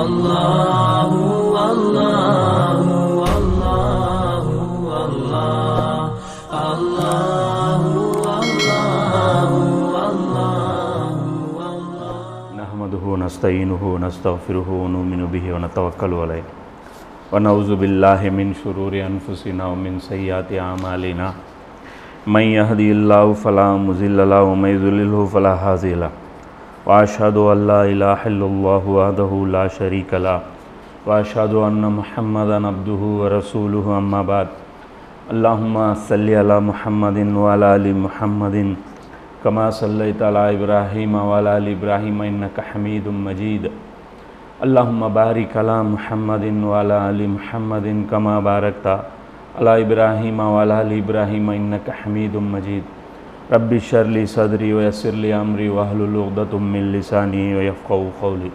الله والله والله والله الله والله والله والله نحمده ونستعينه ونستغفره ونؤمن به ونتوكل عليه ونعوذ بالله من شرور أنفسنا ومن سيئات أعمالنا من يهدي الله فلا مضل له ومن يضلله فلا هادي له وأشهد أن لا إله إلا الله وحده لا شريك له وأشهد أن محمدا عبده ورسوله أما بعد اللهم صل على محمد وعلى آل محمد كما صليت على إبراهيم وعلى آل إبراهيم إنك حميد مجيد اللهم بارك على محمد وعلى آل محمد كما باركت على إبراهيم وعلى آل إبراهيم إنك حميد مجيد رب اشرح لي صدري ويسر لي أمري واحلل عقدة من لساني ويفقهوا قولي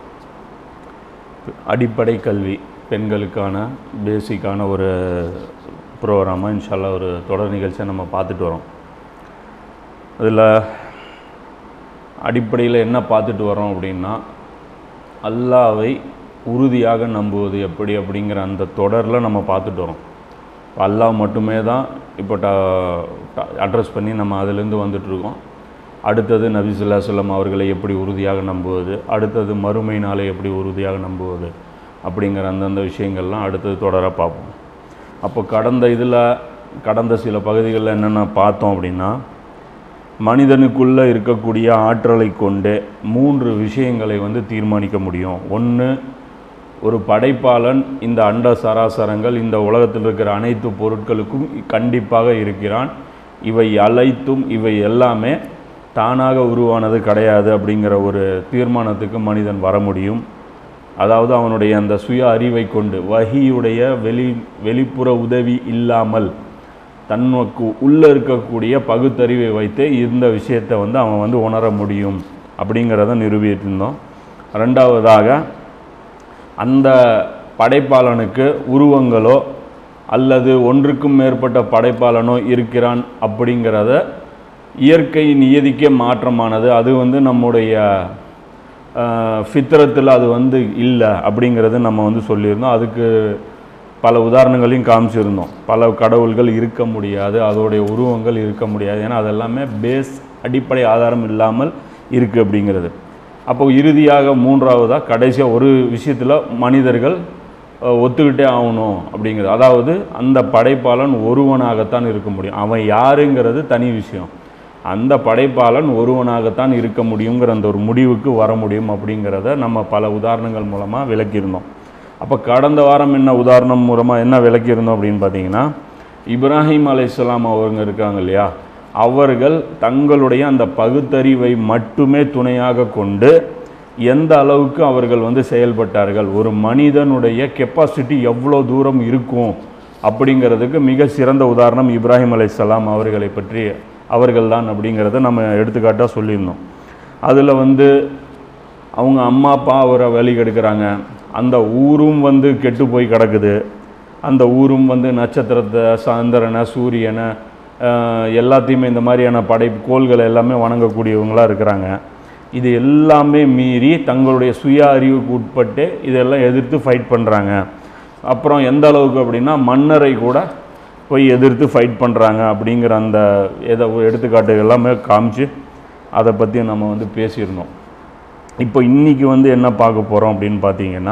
அடிப்படை கல்வி பெண்களுக்கான பேசிக்கான ஒரு ப்ரோக்ராமாக இன்ஷால்லா ஒரு தொடர் நிகழ்ச்சியை நம்ம பார்த்துட்டு வரோம் அதில் அடிப்படையில் என்ன பார்த்துட்டு வரோம் அப்படின்னா அல்லாவை உறுதியாக நம்புவது எப்படி அப்படிங்கிற அந்த தொடரில் நம்ம பார்த்துட்டு வரோம் இப்போ அல்லாஹ் மட்டுமே தான் இப்போ ட அட்ரஸ் பண்ணி நம்ம அதிலேருந்து வந்துட்டுருக்கோம் அடுத்தது நபிசுல்லா சொல்லம் அவர்களை எப்படி உறுதியாக நம்புவது அடுத்தது மறுமை நாளை எப்படி உறுதியாக நம்புவது அப்படிங்கிற அந்தந்த விஷயங்கள்லாம் அடுத்தது தொடராக பார்ப்போம் அப்போ கடந்த இதில் கடந்த சில பகுதிகளில் என்னென்ன பார்த்தோம் அப்படின்னா மனிதனுக்குள்ளே இருக்கக்கூடிய ஆற்றலை கொண்டு மூன்று விஷயங்களை வந்து தீர்மானிக்க முடியும் ஒன்று ஒரு படைப்பாளன் இந்த அண்ட சராசரங்கள் இந்த உலகத்தில் இருக்கிற அனைத்து பொருட்களுக்கும் கண்டிப்பாக இருக்கிறான் இவை அனைத்தும் இவை எல்லாமே தானாக உருவானது கிடையாது அப்படிங்கிற ஒரு தீர்மானத்துக்கு மனிதன் வர முடியும் அதாவது அவனுடைய அந்த சுய அறிவை கொண்டு வகியுடைய வெளி வெளிப்புற உதவி இல்லாமல் தன்னுக்கு உள்ளே இருக்கக்கூடிய பகுத்தறிவை வைத்து இந்த விஷயத்தை வந்து அவன் வந்து உணர முடியும் அப்படிங்கிறத நிரூபித்திருந்தோம் ரெண்டாவதாக அந்த படைப்பாளனுக்கு உருவங்களோ அல்லது ஒன்றுக்கும் மேற்பட்ட படைப்பாளனோ இருக்கிறான் அப்படிங்கிறத இயற்கை நியதிக்க மாற்றமானது அது வந்து நம்முடைய ஃபித்ரத்தில் அது வந்து இல்லை அப்படிங்கிறது நம்ம வந்து சொல்லியிருந்தோம் அதுக்கு பல உதாரணங்களையும் காமிச்சிருந்தோம் பல கடவுள்கள் இருக்க முடியாது அதோடைய உருவங்கள் இருக்க முடியாது ஏன்னா அதெல்லாமே பேஸ் அடிப்படை ஆதாரம் இல்லாமல் இருக்குது அப்படிங்கிறது அப்போ இறுதியாக மூன்றாவதாக கடைசியாக ஒரு விஷயத்தில் மனிதர்கள் ஒத்துக்கிட்டே ஆகணும் அப்படிங்கிறது அதாவது அந்த படைப்பாளன் ஒருவனாகத்தான் இருக்க முடியும் அவன் யாருங்கிறது தனி விஷயம் அந்த படைப்பாளன் ஒருவனாகத்தான் இருக்க முடியுங்கிற அந்த ஒரு முடிவுக்கு வர முடியும் அப்படிங்கிறத நம்ம பல உதாரணங்கள் மூலமாக விளக்கியிருந்தோம் அப்போ கடந்த வாரம் என்ன உதாரணம் மூலமாக என்ன விளக்கியிருந்தோம் அப்படின்னு பார்த்தீங்கன்னா இப்ராஹிம் அலையாம் அவங்க இருக்காங்க இல்லையா அவர்கள் தங்களுடைய அந்த பகுத்தறிவை மட்டுமே துணையாக கொண்டு எந்த அளவுக்கு அவர்கள் வந்து செயல்பட்டார்கள் ஒரு மனிதனுடைய கெப்பாசிட்டி எவ்வளோ தூரம் இருக்கும் அப்படிங்கிறதுக்கு மிக சிறந்த உதாரணம் இப்ராஹிம் அலையாம் அவர்களை பற்றி அவர்கள்தான் அப்படிங்கிறத நம்ம எடுத்துக்காட்டாக சொல்லியிருந்தோம் அதில் வந்து அவங்க அம்மா அப்பா அவரை வழி கெடுக்கிறாங்க அந்த ஊரும் வந்து கெட்டு போய் கிடக்குது அந்த ஊரும் வந்து நட்சத்திரத்தை சந்திரனை சூரியனை எல்லாத்தையுமே இந்த மாதிரியான படை கோள்களை எல்லாமே வணங்கக்கூடியவங்களாக இருக்கிறாங்க இது எல்லாமே மீறி தங்களுடைய சுய அறிவுக்கு உட்பட்டு இதெல்லாம் எதிர்த்து ஃபைட் பண்ணுறாங்க அப்புறம் எந்த அளவுக்கு அப்படின்னா மன்னரை கூட போய் எதிர்த்து ஃபைட் பண்ணுறாங்க அப்படிங்கிற அந்த எதை எடுத்துக்காட்டு எல்லாமே காமிச்சு அதை பற்றி நம்ம வந்து பேசியிருந்தோம் இப்போ இன்றைக்கி வந்து என்ன பார்க்க போகிறோம் அப்படின்னு பார்த்தீங்கன்னா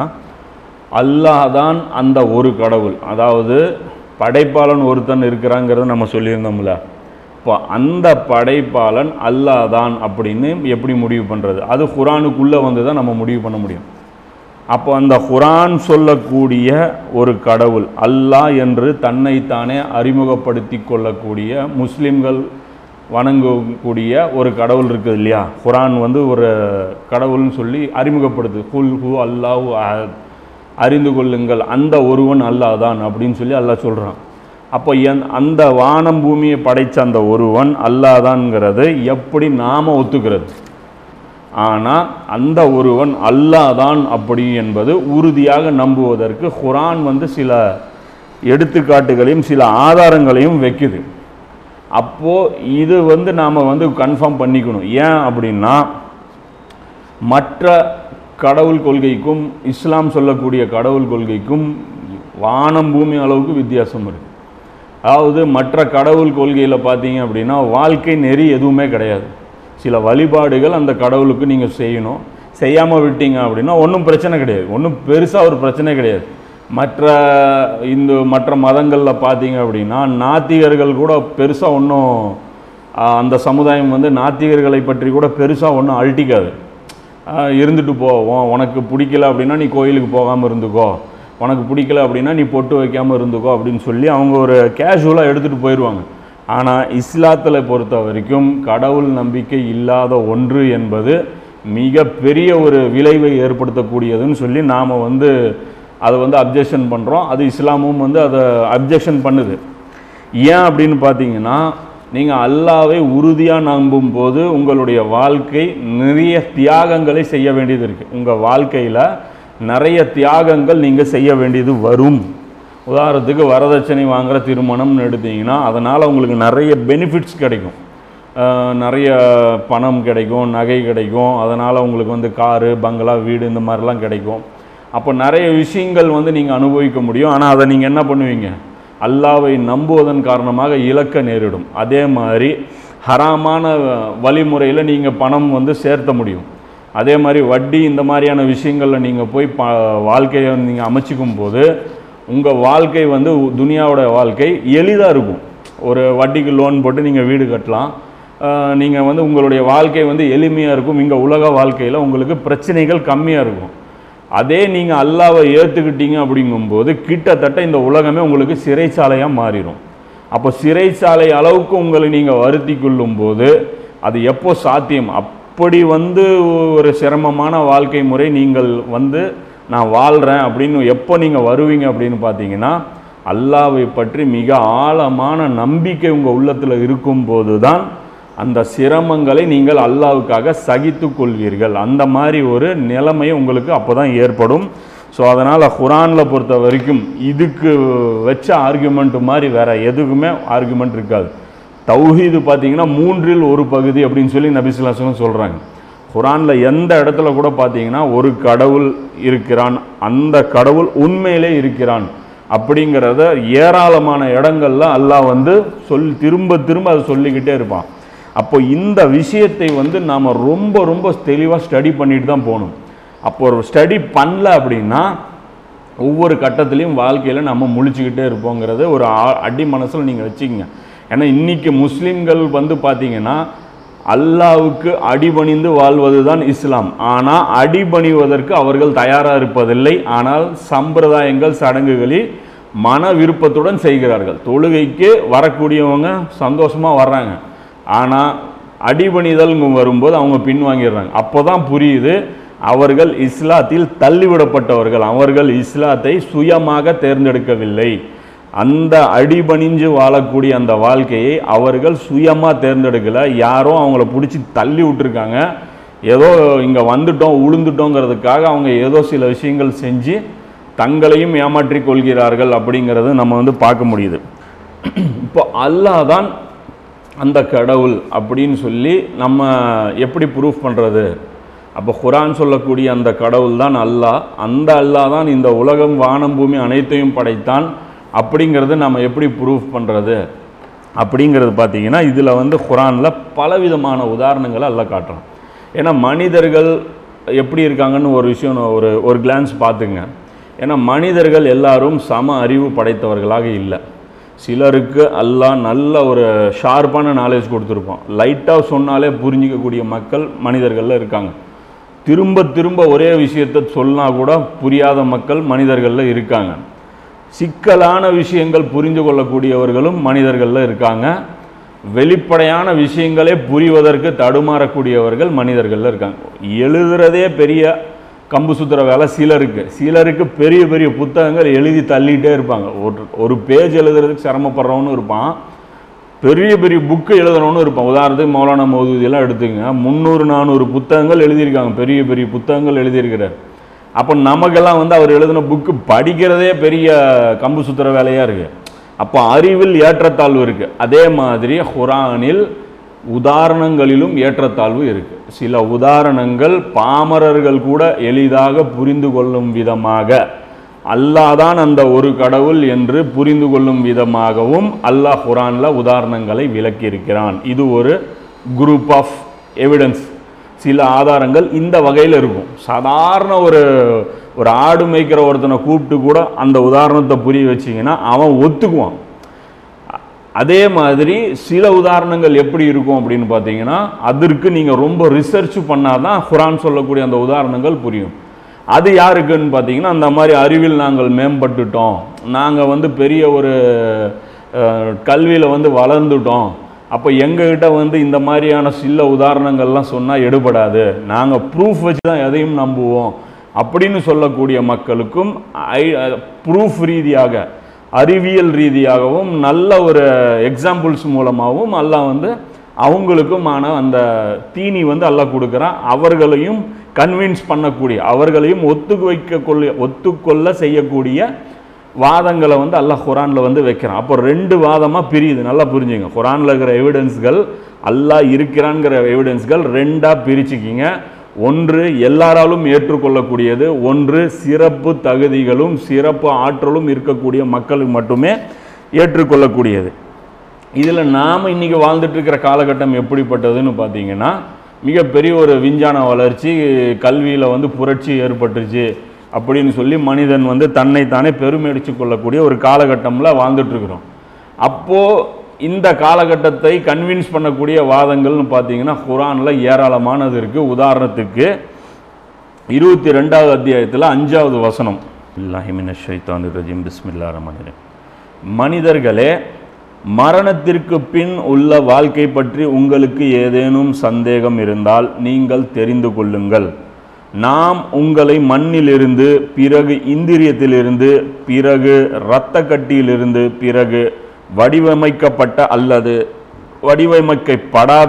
அல்லாஹ் தான் அந்த ஒரு கடவுள் அதாவது படைப்பாளன் ஒருத்தன் இருக்கிறாங்கிறத நம்ம சொல்லியிருந்தோம்ல இப்போ அந்த படைப்பாளன் அல்லாஹ் தான் அப்படின்னு எப்படி முடிவு பண்ணுறது அது குரானுக்குள்ளே வந்து தான் நம்ம முடிவு பண்ண முடியும் அப்போ அந்த குரான் சொல்லக்கூடிய ஒரு கடவுள் அல்லாஹ் என்று தன்னைத்தானே அறிமுகப்படுத்தி கொள்ளக்கூடிய முஸ்லீம்கள் வணங்கக்கூடிய ஒரு கடவுள் இருக்குது இல்லையா குரான் வந்து ஒரு கடவுள்னு சொல்லி அறிமுகப்படுது ஹுல் ஹூ அல்லாஹூ அறிந்து கொள்ளுங்கள் அந்த ஒருவன் அல்லாஹ் தான் அப்படின்னு சொல்லி அல்லாஹ் சொல்கிறான் அப்போ என் அந்த வானம் பூமியை படைத்த அந்த ஒருவன் அல்லாதான்ங்கிறது எப்படி நாம் ஒத்துக்கிறது ஆனால் அந்த ஒருவன் அல்லாதான் அப்படி என்பது உறுதியாக நம்புவதற்கு குரான் வந்து சில எடுத்துக்காட்டுகளையும் சில ஆதாரங்களையும் வைக்குது அப்போது இது வந்து நாம் வந்து கன்ஃபார்ம் பண்ணிக்கணும் ஏன் அப்படின்னா மற்ற கடவுள் கொள்கைக்கும் இஸ்லாம் சொல்லக்கூடிய கடவுள் கொள்கைக்கும் வானம் பூமி அளவுக்கு வித்தியாசம் இருக்குது அதாவது மற்ற கடவுள் கொள்கையில் பார்த்தீங்க அப்படின்னா வாழ்க்கை நெறி எதுவுமே கிடையாது சில வழிபாடுகள் அந்த கடவுளுக்கு நீங்கள் செய்யணும் செய்யாமல் விட்டீங்க அப்படின்னா ஒன்றும் பிரச்சனை கிடையாது ஒன்றும் பெருசாக ஒரு பிரச்சனை கிடையாது மற்ற இந்து மற்ற மதங்களில் பார்த்தீங்க அப்படின்னா நாத்திகர்கள் கூட பெருசாக ஒன்றும் அந்த சமுதாயம் வந்து நாத்திகர்களை பற்றி கூட பெருசாக ஒன்றும் அழட்டிக்காது ஆஹ் இருந்துட்டு போ உன் உனக்கு பிடிக்கல அப்படின்னா நீ கோயிலுக்கு போகாமல் இருந்துக்கோ உனக்கு பிடிக்கல அப்படின்னா நீ பொட்டு வைக்காமல் இருந்துக்கோ அப்படின்னு சொல்லி அவங்க ஒரு கேஷுவலாக எடுத்துகிட்டு போயிடுவாங்க ஆனால் இஸ்லாத்தில் பொறுத்த வரைக்கும் கடவுள் நம்பிக்கை இல்லாத ஒன்று என்பது மிக பெரிய ஒரு விளைவை ஏற்படுத்தக்கூடியதுன்னு சொல்லி நாம் வந்து அதை வந்து அப்ஜெக்ஷன் பண்ணுறோம் அது இஸ்லாமும் வந்து அதை அப்ஜெக்ஷன் பண்ணுது ஏன் அப்படின்னு பார்த்தீங்கன்னா நீங்கள் அல்லாவை உறுதியாக நம்பும் போது உங்களுடைய வாழ்க்கை நிறைய தியாகங்களை செய்ய வேண்டியது இருக்குது உங்கள் வாழ்க்கையில் நிறைய தியாகங்கள் நீங்கள் செய்ய வேண்டியது வரும் உதாரணத்துக்கு வரதட்சணை வாங்குற திருமணம்னு எடுத்தீங்கன்னா அதனால் உங்களுக்கு நிறைய பெனிஃபிட்ஸ் கிடைக்கும் அஹ் நிறைய பணம் கிடைக்கும் நகை கிடைக்கும் அதனால் உங்களுக்கு வந்து காரு பங்களா வீடு இந்த மாதிரிலாம் கிடைக்கும் அப்போ நிறைய விஷயங்கள் வந்து நீங்கள் அனுபவிக்க முடியும் ஆனால் அதை நீங்கள் என்ன பண்ணுவீங்க அல்லாவை நம்புவதன் காரணமாக இழக்க நேரிடும் அதே மாதிரி ஹராமான வழிமுறையில் நீங்கள் பணம் வந்து சேர்த்த முடியும் அதே மாதிரி வட்டி இந்த மாதிரியான விஷயங்களில் நீங்கள் போய் ப வாழ்க்கையை நீங்கள் அமைச்சிக்கும் போது உங்கள் வாழ்க்கை வந்து துனியாவோட வாழ்க்கை எளிதாக இருக்கும் ஒரு வட்டிக்கு லோன் போட்டு நீங்கள் வீடு கட்டலாம் நீங்கள் வந்து உங்களுடைய வாழ்க்கை வந்து எளிமையாக இருக்கும் இங்கே உலக வாழ்க்கையில் உங்களுக்கு பிரச்சனைகள் கம்மியாக இருக்கும் அதே நீங்கள் அல்லாவை ஏற்றுக்கிட்டீங்க அப்படிங்கும்போது கிட்டத்தட்ட இந்த உலகமே உங்களுக்கு சிறைச்சாலையாக மாறிடும் அப்போ சிறைச்சாலை அளவுக்கு உங்களை நீங்கள் வருத்தி கொள்ளும்போது அது எப்போ சாத்தியம் அப்படி வந்து ஒரு சிரமமான வாழ்க்கை முறை நீங்கள் வந்து நான் வாழ்கிறேன் அப்படின்னு எப்போ நீங்கள் வருவீங்க அப்படின்னு பார்த்தீங்கன்னா அல்லாவை பற்றி மிக ஆழமான நம்பிக்கை உங்கள் உள்ளத்தில் இருக்கும்போது தான் அந்த சிரமங்களை நீங்கள் அல்லாவுக்காக சகித்து கொள்வீர்கள் அந்த மாதிரி ஒரு நிலைமை உங்களுக்கு அப்போ தான் ஏற்படும் ஸோ அதனால் குரானில் பொறுத்த வரைக்கும் இதுக்கு வச்ச ஆர்குமெண்ட் மாதிரி வேற எதுக்குமே ஆர்குமெண்ட் இருக்காது தௌஹீது பார்த்தீங்கன்னா மூன்றில் ஒரு பகுதி அப்படின்னு சொல்லி நபிசுல்லாசனம் சொல்கிறாங்க குரானில் எந்த இடத்துல கூட பார்த்தீங்கன்னா ஒரு கடவுள் இருக்கிறான் அந்த கடவுள் உண்மையிலே இருக்கிறான் அப்படிங்கிறத ஏராளமான இடங்கள்ல அல்லாஹ் வந்து சொல் திரும்ப திரும்ப அதை சொல்லிக்கிட்டே இருப்பான் அப்போ இந்த விஷயத்தை வந்து நாம் ரொம்ப ரொம்ப தெளிவாக ஸ்டடி பண்ணிட்டு தான் போகணும் அப்போ ஒரு ஸ்டடி பண்ணல அப்படின்னா ஒவ்வொரு கட்டத்துலையும் வாழ்க்கையில் நம்ம முழிச்சுக்கிட்டே இருப்போங்கிறத ஒரு ஆ- அடி மனசில் நீங்கள் வச்சுக்கங்க ஏன்னா இன்னைக்கு முஸ்லீம்கள் வந்து பார்த்தீங்கன்னா அல்லாவுக்கு அடிபணிந்து வாழ்வது தான் இஸ்லாம் ஆனால் அடிபணிவதற்கு அவர்கள் தயாராக இருப்பதில்லை ஆனால் சம்பிரதாயங்கள் சடங்குகளில் மன விருப்பத்துடன் செய்கிறார்கள் தொழுகைக்கு வரக்கூடியவங்க சந்தோஷமாக வர்றாங்க ஆனால் அடிபணிதல் வரும்போது அவங்க பின்வாங்கிடுறாங்க அப்போ தான் புரியுது அவர்கள் இஸ்லாத்தில் தள்ளிவிடப்பட்டவர்கள் அவர்கள் இஸ்லாத்தை சுயமாக தேர்ந்தெடுக்கவில்லை அந்த அடிபணிஞ்சு வாழக்கூடிய அந்த வாழ்க்கையை அவர்கள் சுயமாக தேர்ந்தெடுக்கல யாரோ அவங்கள பிடிச்சி தள்ளி விட்டுருக்காங்க ஏதோ இங்கே வந்துட்டோம் உளுந்துட்டோங்கிறதுக்காக அவங்க ஏதோ சில விஷயங்கள் செஞ்சு தங்களையும் ஏமாற்றிக் கொள்கிறார்கள் அப்படிங்கிறது நம்ம வந்து பார்க்க முடியுது இப்போ அல்லாஹ் தான் அந்த கடவுள் அப்படின்னு சொல்லி நம்ம எப்படி ப்ரூஃப் பண்ணுறது அப்போ குரான் சொல்லக்கூடிய அந்த கடவுள் தான் அல்லாஹ் அந்த அல்லாஹ் தான் இந்த உலகம் வானம் பூமி அனைத்தையும் படைத்தான் அப்படிங்கிறது நம்ம எப்படி ப்ரூஃப் பண்ணுறது அப்படிங்கிறது பார்த்தீங்கன்னா இதில் வந்து குரானில் பலவிதமான உதாரணங்களை எல்லாம் காட்டுறோம் ஏன்னா மனிதர்கள் எப்படி இருக்காங்கன்னு ஒரு விஷயம் நான் ஒரு ஒரு கிளான்ஸ் பார்த்துங்க ஏன்னா மனிதர்கள் எல்லாரும் சம அறிவு படைத்தவர்களாக இல்லை சிலருக்கு அல்லாஹ் நல்ல ஒரு ஷார்ப்பான நாலேஜ் கொடுத்துருப்பான் லைட்டாக சொன்னாலே புரிஞ்சிக்கக்கூடிய மக்கள் மனிதர்களில் இருக்காங்க திரும்ப திரும்ப ஒரே விஷயத்தை சொன்னா கூட புரியாத மக்கள் மனிதர்களில் இருக்காங்க சிக்கலான விஷயங்கள் புரிந்து கொள்ளக்கூடியவர்களும் மனிதர்களில் இருக்காங்க வெளிப்படையான விஷயங்களே புரிவதற்கு தடுமாறக்கூடியவர்கள் மனிதர்களில் இருக்காங்க எழுதுறதே பெரிய கம்பு சுத்துற வேலை சிலருக்கு சிலருக்கு பெரிய பெரிய புத்தகங்கள் எழுதி தள்ளிட்டே இருப்பாங்க ஒரு ஒரு பேஜ் எழுதுறதுக்கு சிரமப்படுறவனும் இருப்பான் பெரிய பெரிய புக்கு எழுதுறவனும் இருப்பான் உதாரணத்துக்கு மௌலானா மௌதூதி எல்லாம் எடுத்துக்கங்க முந்நூறு நானூறு புத்தகங்கள் எழுதியிருக்காங்க பெரிய பெரிய புத்தகங்கள் எழுதியிருக்கிறார் அப்போ நமக்கெல்லாம் வந்து அவர் எழுதின புக்கு படிக்கிறதே பெரிய கம்பு சுத்துற வேலையாக இருக்குது அப்போ அறிவில் ஏற்றத்தாழ்வு இருக்குது அதே மாதிரி குரானில் உதாரணங்களிலும் ஏற்றத்தாழ்வு இருக்குது சில உதாரணங்கள் பாமரர்கள் கூட எளிதாக புரிந்து கொள்ளும் விதமாக அல்லாஹ் தான் அந்த ஒரு கடவுள் என்று புரிந்து கொள்ளும் விதமாகவும் அல்லாஹ் குரான்ல உதாரணங்களை விளக்கியிருக்கிறான் இது ஒரு குரூப் ஆஃப் எவிடன்ஸ் சில ஆதாரங்கள் இந்த வகையில் இருக்கும் சாதாரண ஒரு ஒரு ஆடு மேய்க்கிற ஒருத்தனை கூப்பிட்டு கூட அந்த உதாரணத்தை புரிய வச்சிங்கன்னா அவன் ஒத்துக்குவான் அதே மாதிரி சில உதாரணங்கள் எப்படி இருக்கும் அப்படின்னு பார்த்தீங்கன்னா அதற்கு நீங்கள் ரொம்ப ரிசர்ச் பண்ணாதான் குரான் சொல்லக்கூடிய அந்த உதாரணங்கள் புரியும் அது யாருக்குன்னு பார்த்தீங்கன்னா அந்த மாதிரி அறிவில் நாங்கள் மேம்பட்டுட்டோம் நாங்கள் வந்து பெரிய ஒரு கல்வியில் வந்து வளர்ந்துட்டோம் அப்போ எங்ககிட்ட வந்து இந்த மாதிரியான சில உதாரணங்கள்லாம் சொன்னால் எடுபடாது நாங்கள் ப்ரூஃப் வச்சு தான் எதையும் நம்புவோம் அப்படின்னு சொல்லக்கூடிய மக்களுக்கும் ப்ரூஃப் ரீதியாக அறிவியல் ரீதியாகவும் நல்ல ஒரு எக்ஸாம்பிள்ஸ் மூலமாகவும் அல்லாஹ் வந்து அவங்களுக்குமான அந்த தீனி வந்து அல்லாஹ் கொடுக்குறான் அவர்களையும் கன்வின்ஸ் பண்ணக்கூடிய அவர்களையும் ஒத்துக்கு வைக்க கொள்ள ஒத்துக்கொள்ள செய்யக்கூடிய வாதங்களை வந்து அல்லாஹ் குரானில் வந்து வைக்கிறான் அப்போ ரெண்டு வாதமாக பிரியுது நல்லா புரிஞ்சுங்க குரானில் இருக்கிற எவிடன்ஸ்கள் அல்லாஹ் இருக்கிறான்ங்கிற எவிடன்ஸ்கள் ரெண்டாக பிரிச்சுக்கிங்க ஒன்று எல்லாராலும் ஏற்றுக்கொள்ளக்கூடியது ஒன்று சிறப்பு தகுதிகளும் சிறப்பு ஆற்றலும் இருக்கக்கூடிய மக்களுக்கு மட்டுமே ஏற்றுக்கொள்ளக்கூடியது இதில் நாம் இன்றைக்கி வாழ்ந்துட்டு இருக்கிற காலகட்டம் எப்படிப்பட்டதுன்னு பார்த்தீங்கன்னா மிகப்பெரிய ஒரு விஞ்ஞான வளர்ச்சி கல்வியில் வந்து புரட்சி ஏற்பட்டுச்சு அப்படின்னு சொல்லி மனிதன் வந்து தன்னைத்தானே பெருமையடிச்சு கொள்ளக்கூடிய ஒரு காலகட்டமில் வாழ்ந்துட்டு இருக்கிறோம் அப்போது இந்த காலகட்டத்தை கன்வின்ஸ் பண்ணக்கூடிய வாதங்கள்னு பார்த்தீங்கன்னா குரானில் ஏராளமானது இருக்குது உதாரணத்துக்கு இருபத்தி ரெண்டாவது அத்தியாயத்தில் அஞ்சாவது வசனம் இல்லாஹிமின் ஷைத்தான் ரஜீம் பிஸ்மில்லா ரமணிரன் மனிதர்களே மரணத்திற்கு பின் உள்ள வாழ்க்கை பற்றி உங்களுக்கு ஏதேனும் சந்தேகம் இருந்தால் நீங்கள் தெரிந்து கொள்ளுங்கள் நாம் உங்களை மண்ணிலிருந்து பிறகு இந்திரியத்திலிருந்து பிறகு இரத்த கட்டியிலிருந்து பிறகு வடிவமைக்கப்பட்ட அல்லது வடிவமைக்கப்படாத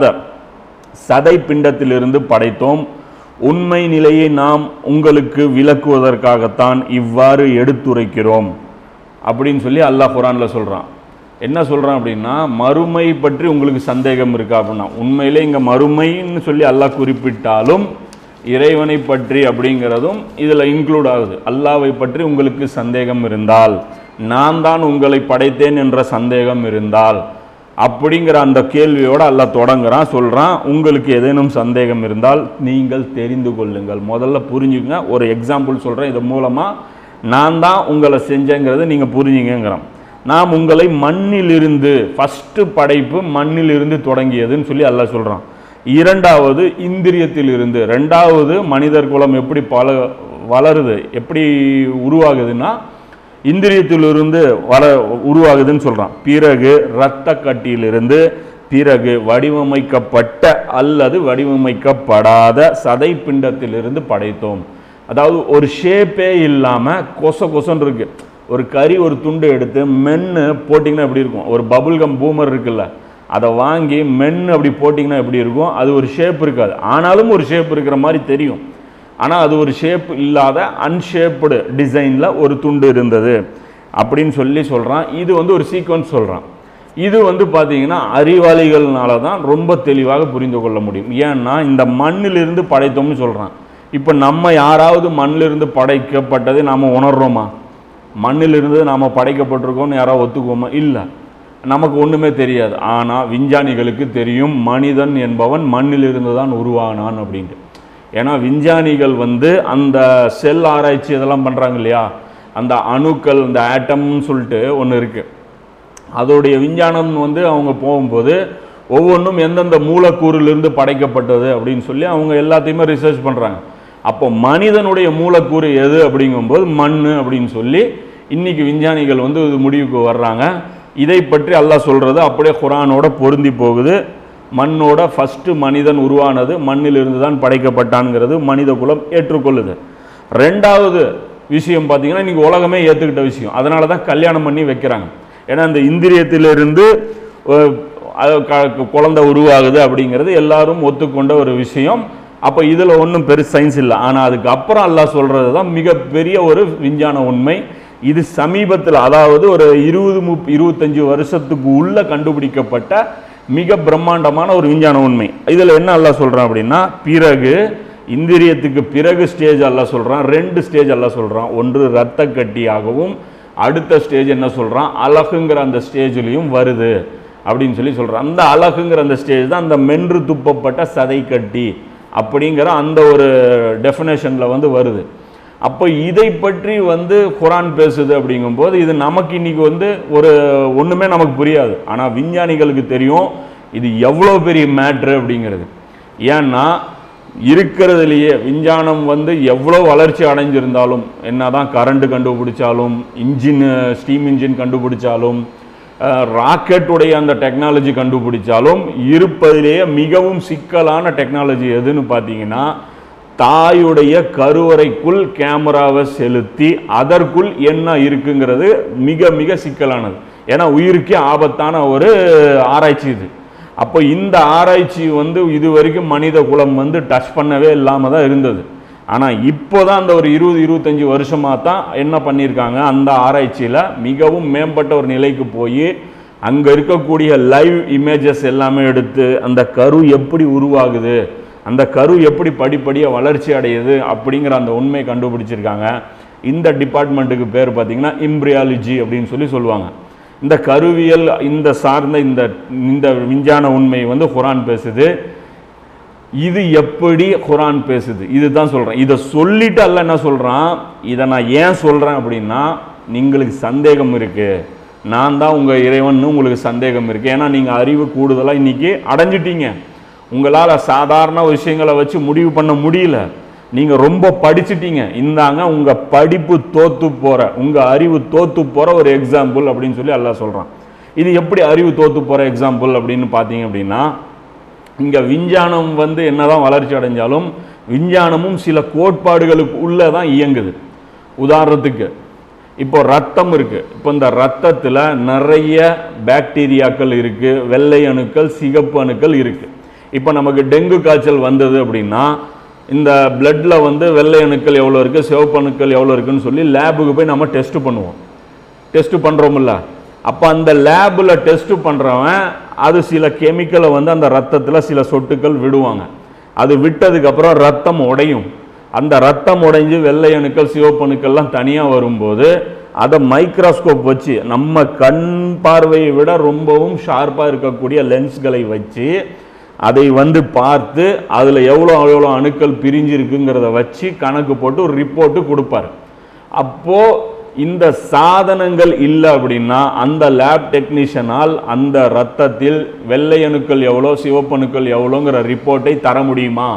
சதை பிண்டத்திலிருந்து படைத்தோம் உண்மை நிலையை நாம் உங்களுக்கு விளக்குவதற்காகத்தான் இவ்வாறு எடுத்துரைக்கிறோம் அப்படின்னு சொல்லி அல்லாஹ் குரான்ல சொல்றான் என்ன சொல்றான் அப்படின்னா மறுமை பற்றி உங்களுக்கு சந்தேகம் இருக்கா அப்படின்னா உண்மையிலே இங்க மறுமைன்னு சொல்லி அல்லாஹ் குறிப்பிட்டாலும் இறைவனை பற்றி அப்படிங்கிறதும் இதில் இன்க்ளூட் ஆகுது அல்லாவை பற்றி உங்களுக்கு சந்தேகம் இருந்தால் நான் தான் உங்களை படைத்தேன் என்ற சந்தேகம் இருந்தால் அப்படிங்கிற அந்த கேள்வியோட அல்லாஹ் தொடங்குறான் சொல்றான் உங்களுக்கு ஏதேனும் சந்தேகம் இருந்தால் நீங்கள் தெரிந்து கொள்ளுங்கள் முதல்ல புரிஞ்சுங்க ஒரு எக்ஸாம்பிள் சொல்றேன் இது மூலமா நான் தான் உங்களை செஞ்சேங்கிறத நீங்க புரிஞ்சுங்கிறான் நாம் உங்களை மண்ணிலிருந்து ஃபஸ்ட்டு படைப்பு மண்ணிலிருந்து தொடங்கியதுன்னு சொல்லி அல்லாஹ் சொல்றான் இரண்டாவது இந்திரியத்திலிருந்து ரெண்டாவது மனிதர் குலம் எப்படி பல வளருது எப்படி உருவாகுதுன்னா இந்திரியத்திலிருந்து வள உருவாகுதுன்னு சொல்றான் பிறகு இரத்த கட்டியிலிருந்து பிறகு வடிவமைக்கப்பட்ட அல்லது வடிவமைக்கப்படாத சதை பிண்டத்திலிருந்து படைத்தோம் அதாவது ஒரு ஷேப்பே இல்லாம கொச கொசன்னு இருக்கு ஒரு கறி ஒரு துண்டு எடுத்து மென்னு போட்டிங்கன்னா எப்படி இருக்கும் ஒரு பபுல்கம் பூமர் இருக்குல்ல அதை வாங்கி மென்னு அப்படி போட்டிங்கன்னா எப்படி இருக்கும் அது ஒரு ஷேப் இருக்காது ஆனாலும் ஒரு ஷேப் இருக்கிற மாதிரி தெரியும் ஆனால் அது ஒரு ஷேப் இல்லாத அன்ஷேப்டு டிசைனில் ஒரு துண்டு இருந்தது அப்படின்னு சொல்லி சொல்கிறான் இது வந்து ஒரு சீக்வன்ஸ் சொல்கிறான் இது வந்து பார்த்தீங்கன்னா அறிவாளிகள்னால தான் ரொம்ப தெளிவாக புரிந்து கொள்ள முடியும் ஏன்னா இந்த மண்ணிலிருந்து படைத்தோம்னு சொல்கிறான் இப்போ நம்ம யாராவது மண்ணிலிருந்து படைக்கப்பட்டதை நாம் உணர்றோமா மண்ணிலிருந்து நாம் படைக்கப்பட்டிருக்கோம்னு யாராவது ஒத்துக்குவோமா இல்லை நமக்கு ஒன்றுமே தெரியாது ஆனால் விஞ்ஞானிகளுக்கு தெரியும் மனிதன் என்பவன் மண்ணிலிருந்து தான் உருவானான் அப்படின்ட்டு ஏன்னா விஞ்ஞானிகள் வந்து அந்த செல் ஆராய்ச்சி இதெல்லாம் பண்ணுறாங்க இல்லையா அந்த அணுக்கள் அந்த ஆட்டம்னு சொல்லிட்டு ஒன்று இருக்குது அதோடைய விஞ்ஞானம் வந்து அவங்க போகும்போது ஒவ்வொன்றும் எந்தெந்த மூலக்கூறிலிருந்து படைக்கப்பட்டது அப்படின்னு சொல்லி அவங்க எல்லாத்தையுமே ரிசர்ச் பண்ணுறாங்க அப்போ மனிதனுடைய மூலக்கூறு எது அப்படிங்கும்போது மண் அப்படின்னு சொல்லி இன்னைக்கு விஞ்ஞானிகள் வந்து இது முடிவுக்கு வர்றாங்க இதை பற்றி அல்லாஹ் சொல்கிறது அப்படியே குரானோட பொருந்தி போகுது மண்ணோட ஃபஸ்ட்டு மனிதன் உருவானது மண்ணிலிருந்து தான் படைக்கப்பட்டான்ங்கிறது மனித குலம் ஏற்றுக்கொள்ளுது ரெண்டாவது விஷயம் பார்த்தீங்கன்னா இன்னைக்கு உலகமே ஏற்றுக்கிட்ட விஷயம் அதனால தான் கல்யாணம் பண்ணி வைக்கிறாங்க ஏன்னா அந்த இந்திரியத்திலிருந்து அஹ், அது க- குழந்தை உருவாகுது அப்படிங்கிறது எல்லாரும் ஒத்துக்கொண்ட ஒரு விஷயம் அப்போ இதில் ஒன்றும் பெரு சயின்ஸ் இல்லை ஆனால் அதுக்கு அப்புறம் அல்லாஹ் சொல்கிறது தான் மிகப்பெரிய ஒரு விஞ்ஞான உண்மை இது சமீபத்தில் அதாவது ஒரு இருபது முப் இருபத்தஞ்சு வருஷத்துக்கு உள்ள கண்டுபிடிக்கப்பட்ட மிக பிரம்மாண்டமான ஒரு விஞ்ஞான உண்மை இதில் என்ன அல்லாஹ் சொல்கிறான் அப்படின்னா பிறகு இந்திரியத்துக்கு பிறகு ஸ்டேஜ் அல்லாஹ் சொல்கிறான் ரெண்டு ஸ்டேஜ் அல்லாஹ் சொல்கிறான் ஒன்று இரத்த கட்டியாகவும் அடுத்த ஸ்டேஜ் என்ன சொல்கிறான் அழகுங்கிற அந்த ஸ்டேஜ்லேயும் வருது அப்படின்னு சொல்லி சொல்கிறான் அந்த அழகுங்கிற அந்த ஸ்டேஜ் தான் அந்த மென்று துப்பப்பட்ட சதை கட்டி அப்படிங்கிற அந்த ஒரு டெஃபினேஷனில் வந்து வருது அப்போ இதை பற்றி வந்து குரான் பேசுது அப்படிங்கும்போது இது நமக்கு இன்னைக்கு வந்து ஒரு ஒன்றுமே நமக்கு புரியாது ஆனால் விஞ்ஞானிகளுக்கு தெரியும் இது எவ்வளோ பெரிய மேட்ரு அப்படிங்கிறது ஏன்னா இருக்கிறதுலையே விஞ்ஞானம் வந்து எவ்வளோ வளர்ச்சி அடைஞ்சிருந்தாலும் என்னதான் கரண்ட் கண்டுபிடிச்சாலும் இன்ஜின் ஸ்டீம் இன்ஜின் கண்டுபிடிச்சாலும் ராக்கெட்டுடைய அந்த டெக்னாலஜி கண்டுபிடிச்சாலும் இருப்பதிலேயே மிகவும் சிக்கலான டெக்னாலஜி எதுன்னு பார்த்தீங்கன்னா தாயுடைய கருவறைக்குள் கேமராவை செலுத்தி அதற்குள் என்ன இருக்குங்கிறது மிக மிக சிக்கலானது ஏன்னா உயிருக்கே ஆபத்தான ஒரு ஆராய்ச்சி இது அப்போ இந்த ஆராய்ச்சி வந்து இது வரைக்கும் மனித குலம் வந்து டச் பண்ணவே இல்லாமல் தான் இருந்தது ஆனால் இப்போ தான் அந்த ஒரு இருபது இருபத்தஞ்சி வருஷமாக தான் என்ன பண்ணியிருக்காங்க அந்த ஆராய்ச்சியில் மிகவும் மேம்பட்ட ஒரு நிலைக்கு போய் அங்கே இருக்கக்கூடிய லைவ் இமேஜஸ் எல்லாமே எடுத்து அந்த கரு எப்படி உருவாகுது அந்த கரு எப்படி படிப்படியாக வளர்ச்சி அடையுது அப்படிங்கிற அந்த உண்மை கண்டுபிடிச்சிருக்காங்க இந்த டிபார்ட்மெண்ட்டுக்கு பேர் பார்த்தீங்கன்னா இம்ப்ரியாலஜி அப்படின்னு சொல்லி சொல்லுவாங்க இந்த கருவியல் இந்த சார்ந்த இந்த இந்த விஞ்ஞான உண்மை வந்து குரான் பேசுது இது எப்படி குரான் பேசுது இதுதான் சொல்றேன் இதை சொல்லிட்டு அல்ல என்ன சொல்றான் இதை நான் ஏன் சொல்றேன் அப்படின்னா உங்களுக்கு சந்தேகம் இருக்கு நான் தான் உங்க இறைவன் உங்களுக்கு சந்தேகம் இருக்கு ஏன்னா நீங்க அறிவு கூடுதலா இன்னைக்கு அடைஞ்சிட்டீங்க உங்களால சாதாரண விஷயங்களை வச்சு முடிவு பண்ண முடியல நீங்க ரொம்ப படிச்சிட்டீங்க இந்தாங்க உங்க படிப்பு தோத்து போற உங்க அறிவு தோத்து போற ஒரு எக்ஸாம்பிள் அப்படின்னு சொல்லி அல்லாஹ் சொல்றான் இது எப்படி அறிவு தோத்து போற எக்ஸாம்பிள் அப்படின்னு பார்த்தீங்க அப்படின்னா இங்க விஞ்ஞானம் வந்து என்னதான் வளர்ச்சி அடைஞ்சாலும் விஞ்ஞானமும் சில கோட்பாடுகளுக்கு உள்ளே தான் இயங்குது உதாரணத்துக்கு இப்போ ரத்தம் இருக்கு இப்போ இந்த ரத்தத்தில் நிறைய பாக்டீரியாக்கள் இருக்கு வெள்ளை அணுக்கள் சிகப்பு அணுக்கள் இருக்கு இப்போ நமக்கு டெங்கு காய்ச்சல் வந்தது அப்படின்னா இந்த பிளட்ல வந்து வெள்ளை அணுக்கள் எவ்வளோ இருக்கு சிவப்பு அணுக்கள் எவ்வளோ இருக்குன்னு சொல்லி லேபுக்கு போய் நம்ம டெஸ்ட் பண்ணுவோம் டெஸ்ட் பண்ணுறோம்ல அப்போ அந்த லேபில் டெஸ்ட் பண்ணுறவன் அது சில கெமிக்கலை வந்து அந்த ரத்தத்தில் சில சொட்டுக்கள் விடுவாங்க அது விட்டதுக்கப்புறம் ரத்தம் உடையும் அந்த ரத்தம் உடைஞ்சு வெள்ளை அணுக்கள் சிவப்பு அணுக்கள்லாம் தனியாக வரும்போது அதை மைக்ரோஸ்கோப் வச்சு நம்ம கண் பார்வையை விட ரொம்பவும் ஷார்ப்பாக இருக்கக்கூடிய லென்ஸ்களை வச்சு அதை வந்து பார்த்து அதில் எவ்வளோ எவ்வளோ அணுக்கள் பிரிஞ்சிருக்குங்கிறத வச்சு கணக்கு போட்டு ஒரு ரிப்போர்ட்டு கொடுப்பாரு அப்போ இந்த சாதனங்கள் இல்லை அப்படின்னா அந்த லேப் டெக்னீஷியனால் அந்த ரத்தத்தில் வெள்ளை அணுக்கள் எவ்வளோ சிவப்பணுக்கள் எவ்வளோங்கிற ரிப்போர்ட்டை தர முடியுமா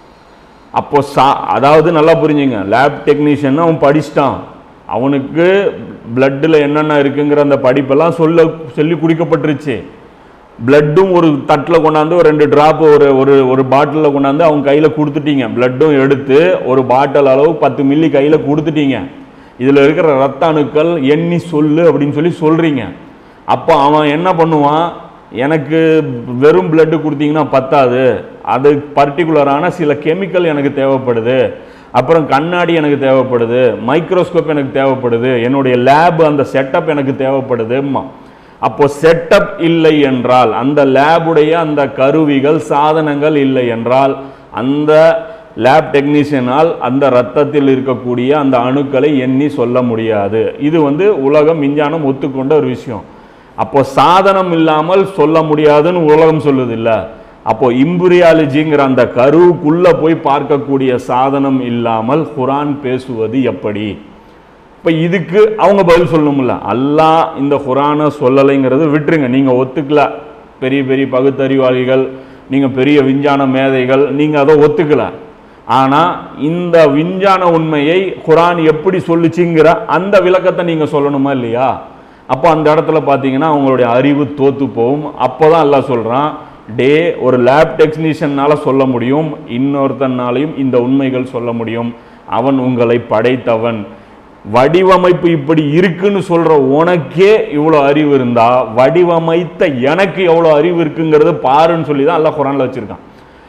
அப்போ சா அதாவது நல்லா புரிஞ்சுங்க லேப் டெக்னீஷியன் அவன் படிச்சிட்டான் அவனுக்கு பிளட்டில் என்னென்ன இருக்குங்கிற அந்த படிப்பெல்லாம் சொல்ல சொல்லி குடிக்கப்பட்டுருச்சு பிளட்டும் ஒரு தட்டில் கொண்டாந்து ஒரு ரெண்டு டிராப் ஒரு ஒரு ஒரு பாட்டிலில் கொண்டாந்து அவங்க கையில் கொடுத்துட்டீங்க பிளட்டும் எடுத்து ஒரு பாட்டில் அளவு பத்து மில்லி கையில் கொடுத்துட்டீங்க இதில் இருக்கிற ரத்த அணுக்கள் எண்ணி சொல்லு அப்படின்னு சொல்லி சொல்கிறீங்க அப்போ அவன் என்ன பண்ணுவான் எனக்கு வெறும் பிளட்டு கொடுத்தீங்கன்னா பத்தாது அது பர்டிகுலரான சில கெமிக்கல் எனக்கு தேவைப்படுது அப்புறம் கண்ணாடி எனக்கு தேவைப்படுது மைக்ரோஸ்கோப் எனக்கு தேவைப்படுது என்னுடைய லேப் அந்த செட்டப் எனக்கு தேவைப்படுதும்மா அப்போ செட்டப் இல்லை என்றால் அந்த லேபுடைய அந்த கருவிகள் சாதனங்கள் இல்லை என்றால் அந்த லேப் டெக்னீஷியனால் அந்த ரத்தத்தில் இருக்கக்கூடிய அந்த அணுக்களை எண்ணி சொல்ல முடியாது இது வந்து உலகம் விஞ்ஞானம் ஒத்துக்கொண்ட ஒரு விஷயம் அப்போ சாதனம் இல்லாமல் சொல்ல முடியாதுன்னு உலகம் சொல்லுது இல்ல அப்போ இம்புரியாலஜிங்கிற அந்த கருவுக்குள்ள போய் பார்க்கக்கூடிய சாதனம் இல்லாமல் குரான் பேசுவது எப்படி இப்போ இதுக்கு அவங்க பதில் சொல்லணும்ல அல்லாஹ் இந்த குரானை சொல்லலைங்கிறது விட்டுருங்க நீங்கள் ஒத்துக்கல பெரிய பெரிய பகுத்தறிவாளிகள் நீங்கள் பெரிய விஞ்ஞான மேதைகள் நீங்கள் அதை ஒத்துக்கல ஆனால் இந்த விஞ்ஞான உண்மையை குரான் எப்படி சொல்லுச்சுங்கிற அந்த விளக்கத்தை நீங்கள் சொல்லணுமா இல்லையா அப்போ அந்த இடத்துல பார்த்தீங்கன்னா அவங்களுடைய அறிவு தோத்து போகும் அப்போ தான் எல்லாம் சொல்கிறான் டே ஒரு லேப் டெக்னீஷியனால சொல்ல முடியும் இன்னொருத்தனாலையும் இந்த உண்மைகள் சொல்ல முடியும் அவன் உங்களை படைத்தவன் வடிவமைப்பு இப்படி இருக்குன்னு சொல்ற உனக்கே இவ்வளோ அறிவு இருந்தா வடிவமைத்த எனக்கு எவ்வளோ அறிவு இருக்குங்கிறது பாருன்னு சொல்லி தான் அல்லாஹ் குரான்ல வச்சிருக்கான்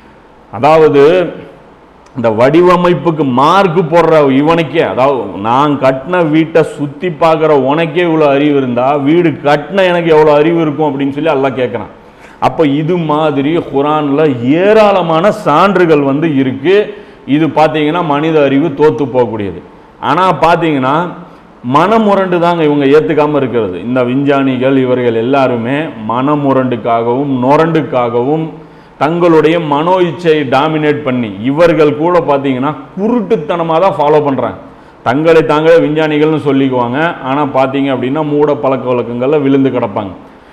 அதாவது இந்த வடிவமைப்புக்கு மார்க் போடுற இவனுக்கே அதாவது நான் கட்டின வீட்டை சுத்தி பார்க்குற உனக்கே இவ்வளோ அறிவு இருந்தா வீடு கட்டின எனக்கு எவ்வளோ அறிவு இருக்கும் அப்படின்னு சொல்லி அல்லாஹ் கேட்குறான் அப்போ இது மாதிரி குரான்ல ஏராளமான சான்றுகள் வந்து இருக்கு இது பார்த்தீங்கன்னா மனித அறிவு தோத்து போகக்கூடியது ஆனால் பார்த்தீங்கன்னா மனமுரண்டு தாங்க இவங்க ஏற்றுக்காம இருக்கிறது இந்த விஞ்ஞானிகள் இவர்கள் எல்லாருமே மனமுரண்டுக்காகவும் நொரண்டுக்காகவும் தங்களுடைய மனோ இச்சையை டாமினேட் பண்ணி இவர்கள் கூட பார்த்தீங்கன்னா குருட்டுத்தனமாக தான் ஃபாலோ பண்ணுறாங்க தங்களை தாங்களே விஞ்ஞானிகள்னு சொல்லிக்குவாங்க ஆனால் பார்த்தீங்க அப்படின்னா மூட பழக்க வழக்கங்களில் விழுந்து கிடப்பாங்க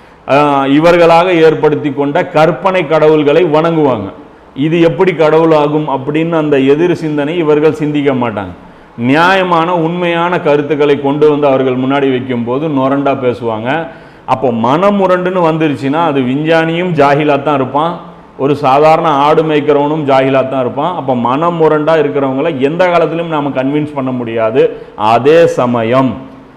ஆஹ் இவர்களாக ஏற்படுத்தி கொண்ட கற்பனை கடவுள்களை வணங்குவாங்க இது எப்படி கடவுள் ஆகும் அப்படின்னு அந்த எதிர் சிந்தனை இவர்கள் சிந்திக்க மாட்டாங்க நியாயமான உண்மையான கருத்துக்களை கொண்டு வந்து அவர்கள் முன்னாடி வைக்கும்போது நொரண்டா பேசுவாங்க அப்போ மனமுரண்டுன்னு வந்துருச்சுன்னா அது விஞ்ஞானியும் ஜாகிலா தான் இருப்பான் ஒரு சாதாரண ஆடு மேய்க்கிறவனும் ஜாகிலா தான் இருப்பான் அப்போ மனம் முரண்டா இருக்கிறவங்கள எந்த காலத்திலும் நாம கன்வின்ஸ் பண்ண முடியாது அதே சமயம்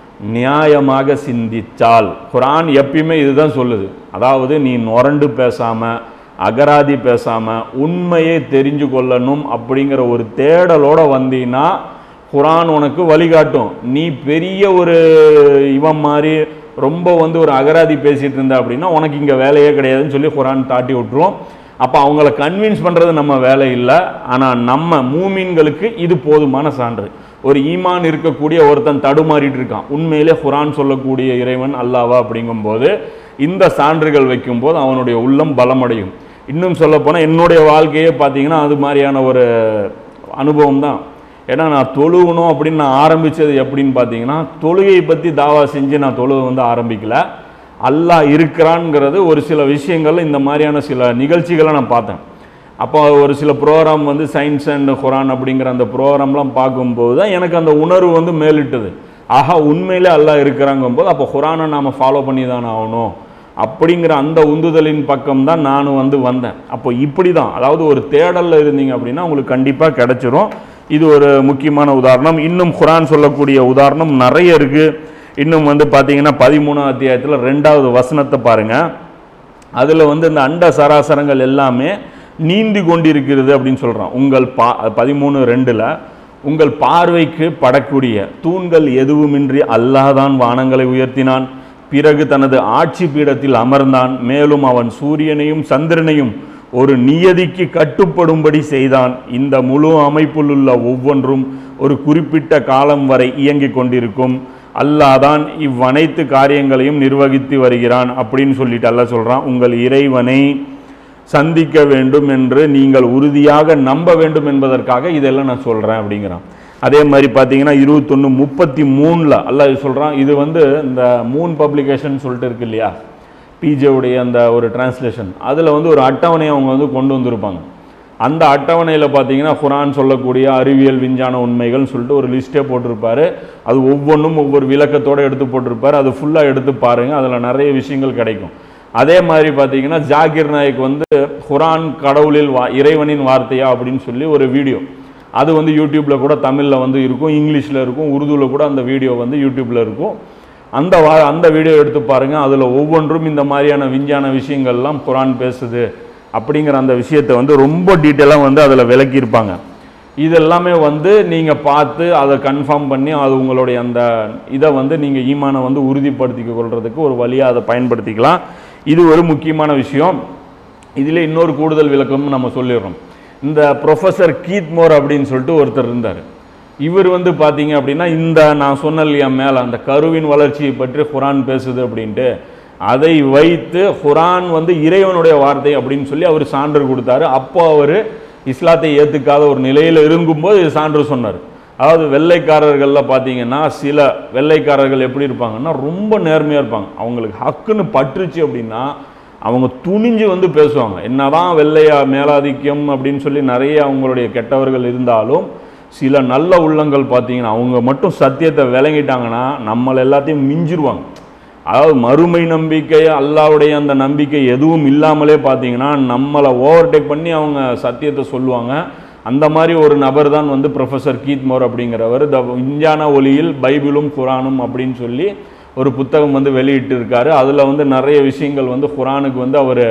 நியாயமாக சிந்தித்தால் குரான் எப்பயுமே இதுதான் சொல்லுது அதாவது நீ நொரண்டு பேசாம அகராதி பேசாம உண்மையை தெரிஞ்சு கொள்ளணும் அப்படிங்கிற ஒரு தேடலோட வந்தீங்கன்னா குரான் உனக்கு வழிகாட்டும் நீ பெரிய ஒரு இவன் மாதிரி ரொம்ப வந்து ஒரு அகராதி பேசிட்டு இருந்த அப்படின்னா உனக்கு இங்க வேலையே கிடையாதுன்னு சொல்லி குரான் தாட்டி விட்டுரும் அப்போ அவங்கள கன்வின்ஸ் பண்றது நம்ம வேலை இல்லை ஆனா நம்ம மூமின்களுக்கு இது போதுமான சான்று ஒரு ஈமான் இருக்கக்கூடிய ஒருத்தன் தடுமாறிட்டு இருக்கான் உண்மையிலே குரான் சொல்லக்கூடிய இறைவன் அல்லாவா அப்படிங்கும்போது இந்த சான்றுகள் வைக்கும்போது அவனுடைய உள்ளம் பலமடையும் இன்னும் சொல்லப்போனால் என்னுடைய வாழ்க்கையே பார்த்தீங்கன்னா அது மாதிரியான ஒரு அனுபவம் தான் ஏன்னா நான் தொழுகணும் அப்படின்னு நான் ஆரம்பித்தது எப்படின்னு பார்த்தீங்கன்னா தொழுகையை பற்றி தாவா செஞ்சு நான் தொழுகை வந்து ஆரம்பிக்கல அல்லாஹ் இருக்கிறான்ங்கிறது ஒரு சில விஷயங்கள்ல இந்த மாதிரியான சில நிகழ்ச்சிகளை நான் பார்த்தேன் அப்போ ஒரு சில ப்ரோக்ராம் வந்து சயின்ஸ் அண்ட் குரான் அப்படிங்கிற அந்த ப்ரோக்ராம்லாம் பார்க்கும்போது தான் எனக்கு அந்த உணர்வு வந்து மேலிட்டது ஆஹா உண்மையிலே அல்லாஹ் இருக்கிறாங்கும் போது அப்போ குரானை நாம் ஃபாலோ பண்ணி தானே ஆகணும் அப்படிங்கிற அந்த உந்துதலின் பக்கம் தான் நானும் வந்து வந்தேன் அப்போ இப்படி தான் அதாவது ஒரு தேடலில் இருந்தீங்க அப்படின்னா உங்களுக்கு கண்டிப்பாக கிடைச்சிரும் இது ஒரு முக்கியமான உதாரணம் இன்னும் குரான் சொல்லக்கூடிய உதாரணம் நிறைய இருக்கு இன்னும் வந்து பார்த்தீங்கன்னா பதிமூணாம் அத்தியாயத்தில் ரெண்டாவது வசனத்தை பாருங்க அதில் வந்து இந்த அண்ட சராசரங்கள் எல்லாமே நீந்தி கொண்டிருக்கிறது அப்படின்னு சொல்கிறான் உங்கள் பா பதிமூணு ரெண்டில் உங்கள் பார்வைக்கு படக்கூடிய தூண்கள் எதுவுமின்றி அல்லாதான் வானங்களை உயர்த்தினான் பிறகு தனது ஆட்சி பீடத்தில் அமர்ந்தான் மேலும் அவன் சூரியனையும் சந்திரனையும் ஒரு நியதிக்கு கட்டுப்படும்படி செய்தான் இந்த முழு அமைப்பில் உள்ள ஒவ்வொன்றும் ஒரு குறிப்பிட்ட காலம் வரை இயங்கிக் கொண்டிருக்கும் அல்லாதான் இவ்வனைத்து காரியங்களையும் நிர்வகித்து வருகிறான் அப்படின்னு சொல்லிட்டு அல்லாஹ் சொல்றான் உங்கள் இறைவனை சந்திக்க வேண்டும் என்று நீங்கள் உறுதியாக நம்ப வேண்டும் என்பதற்காக இதெல்லாம் நான் சொல்றேன் அப்படிங்கிறான் அதே மாதிரி பார்த்தீங்கன்னா இருபத்தொன்று முப்பத்தி மூணில் அல்லாஹ் சொல்றான் இது வந்து இந்த மூன் பப்ளிகேஷன் சொல்லிட்டு இருக்கு இல்லையா பிஜேவுடைய அந்த ஒரு டிரான்ஸ்லேஷன் அதில் வந்து ஒரு அட்டவணையை அவங்க வந்து கொண்டு வந்திருப்பாங்க அந்த அட்டவணையில் பார்த்தீங்கன்னா குரான் சொல்லக்கூடிய அறிவியல் விஞ்ஞான உண்மைகள்னு சொல்லிட்டு ஒரு லிஸ்ட்டே போட்டிருப்பாரு அது ஒவ்வொன்றும் ஒவ்வொரு விளக்கத்தோடு எடுத்து போட்டிருப்பாரு அது ஃபுல்லாக எடுத்து பாருங்க அதில் நிறைய விஷயங்கள் கிடைக்கும் அதே மாதிரி பார்த்தீங்கன்னா ஜாகிர் நாயக் வந்து குரான் கடவுளில் வா இறைவனின் வார்த்தையா அப்படின்னு சொல்லி ஒரு வீடியோ அது வந்து யூடியூப்பில் கூட தமிழில் வந்து இருக்கும் இங்கிலீஷில் இருக்கும் உருதுவில் கூட அந்த வீடியோ வந்து யூடியூப்பில் இருக்கும் அந்த வா அந்த வீடியோ எடுத்து பாருங்க அதில் ஒவ்வொன்றும் இந்த மாதிரியான விஞ்ஞான விஷயங்கள்லாம் குரான் பேசுது அப்படிங்கிற அந்த விஷயத்தை வந்து ரொம்ப டீட்டெயிலாக வந்து அதில் விளக்கியிருப்பாங்க இதெல்லாமே வந்து நீங்கள் பார்த்து அதை கன்ஃபார்ம் பண்ணி அது உங்களுடைய அந்த இதை வந்து நீங்கள் ஈமானை வந்து உறுதிப்படுத்திக் கொள்றதுக்கு ஒரு வழியாக அதை பயன்படுத்திக்கலாம் இது ஒரு முக்கியமான விஷயம் இதில் இன்னொரு கூடுதல் விளக்கமும் நம்ம சொல்லிடுறோம் இந்த ப்ரொஃபஸர் கீத் மோர் அப்படின்னு சொல்லிட்டு ஒருத்தர் இருந்தார் இவர் வந்து பார்த்தீங்க அப்படின்னா இந்த நான் சொன்ன இல்லையா மேலே அந்த கருவின் வளர்ச்சியை பற்றி குரான் பேசுது அப்படின்ட்டு அதை வைத்து குரான் வந்து இறைவனுடைய வார்த்தை அப்படின்னு சொல்லி அவர் சான்று கொடுத்தாரு அப்போ அவர் இஸ்லாத்தை ஏற்றுக்காத ஒரு நிலையில் இருக்கும்போது இது சான்று சொன்னார் அதாவது வெள்ளைக்காரர்களில் பார்த்தீங்கன்னா சில வெள்ளைக்காரர்கள் எப்படி இருப்பாங்கன்னா ரொம்ப நேர்மையாக இருப்பாங்க அவங்களுக்கு ஹக்குன்னு பற்றுச்சு அப்படின்னா அவங்க துணிஞ்சு வந்து பேசுவாங்க என்னதான் வெள்ளையா மேலாதிக்கம் அப்படின்னு சொல்லி நிறைய அவங்களுடைய கெட்டவர்கள் இருந்தாலும் சில நல்ல உள்ளங்கள் பார்த்தீங்கன்னா அவங்க மட்டும் சத்தியத்தை விளங்கிட்டாங்கன்னா நம்மளை எல்லாத்தையும் மிஞ்சிருவாங்க அதாவது மறுமை நம்பிக்கை அல்லாவுடைய அந்த நம்பிக்கை எதுவும் இல்லாமலே பார்த்தீங்கன்னா நம்மளை ஓவர்டேக் பண்ணி அவங்க சத்தியத்தை சொல்லுவாங்க அந்த மாதிரி ஒரு நபர் தான் வந்து ப்ரொஃபஸர் கீத் மோர் அப்படிங்கிறவர் த விஞ்ஞான ஒளியில் பைபிளும் குரானும் அப்படின்னு சொல்லி ஒரு புத்தகம் வந்து வெளியிட்டு இருக்காரு அதில் வந்து நிறைய விஷயங்கள் வந்து குரானுக்கு வந்து அவர்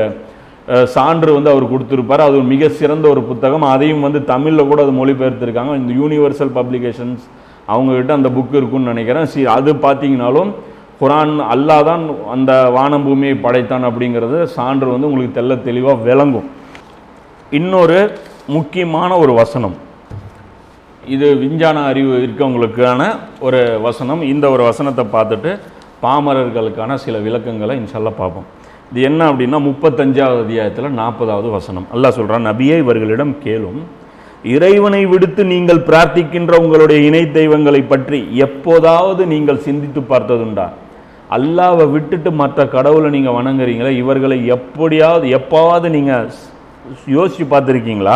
சான்று வந்து அவர் கொடுத்துருப்பாரு அது ஒரு மிக சிறந்த ஒரு புத்தகம் அதையும் வந்து தமிழில் கூட அது மொழிபெயர்த்திருக்காங்க இந்த யூனிவர்சல் பப்ளிகேஷன்ஸ் அவங்கக்கிட்ட அந்த புக் இருக்குன்னு நினைக்கிறேன் சி அது பார்த்தீங்கனாலும் குரான் அல்லாஹ் தான் அந்த வானம் பூமியை படைத்தான் அப்படிங்கிறது சான்று வந்து உங்களுக்கு தெள்ள தெளிவாக விளங்கும் இன்னொரு முக்கியமான ஒரு வசனம் இது விஞ்ஞான அறிவு இருக்கவங்களுக்கான ஒரு வசனம் இந்த ஒரு வசனத்தை பார்த்துட்டு பாமரர்களுக்கான சில விளக்கங்களை இன்ஷால்லா பார்ப்போம் இது என்ன அப்படின்னா முப்பத்தஞ்சாவது அத்தியாயத்தில் நாற்பதாவது வசனம் அல்லாஹ் சொல்கிறான் நபியே இவர்களிடம் கேளும் இறைவனை விடுத்து நீங்கள் பிரார்த்திக்கின்ற உங்களுடைய இணை தெய்வங்களை பற்றி எப்போதாவது நீங்கள் சிந்தித்து பார்த்ததுண்டா அல்லாவை விட்டுட்டு மற்ற கடவுளை நீங்கள் வணங்குறீங்களா இவர்களை எப்படியாவது எப்பாவது நீங்கள் யோசித்து பார்த்துருக்கீங்களா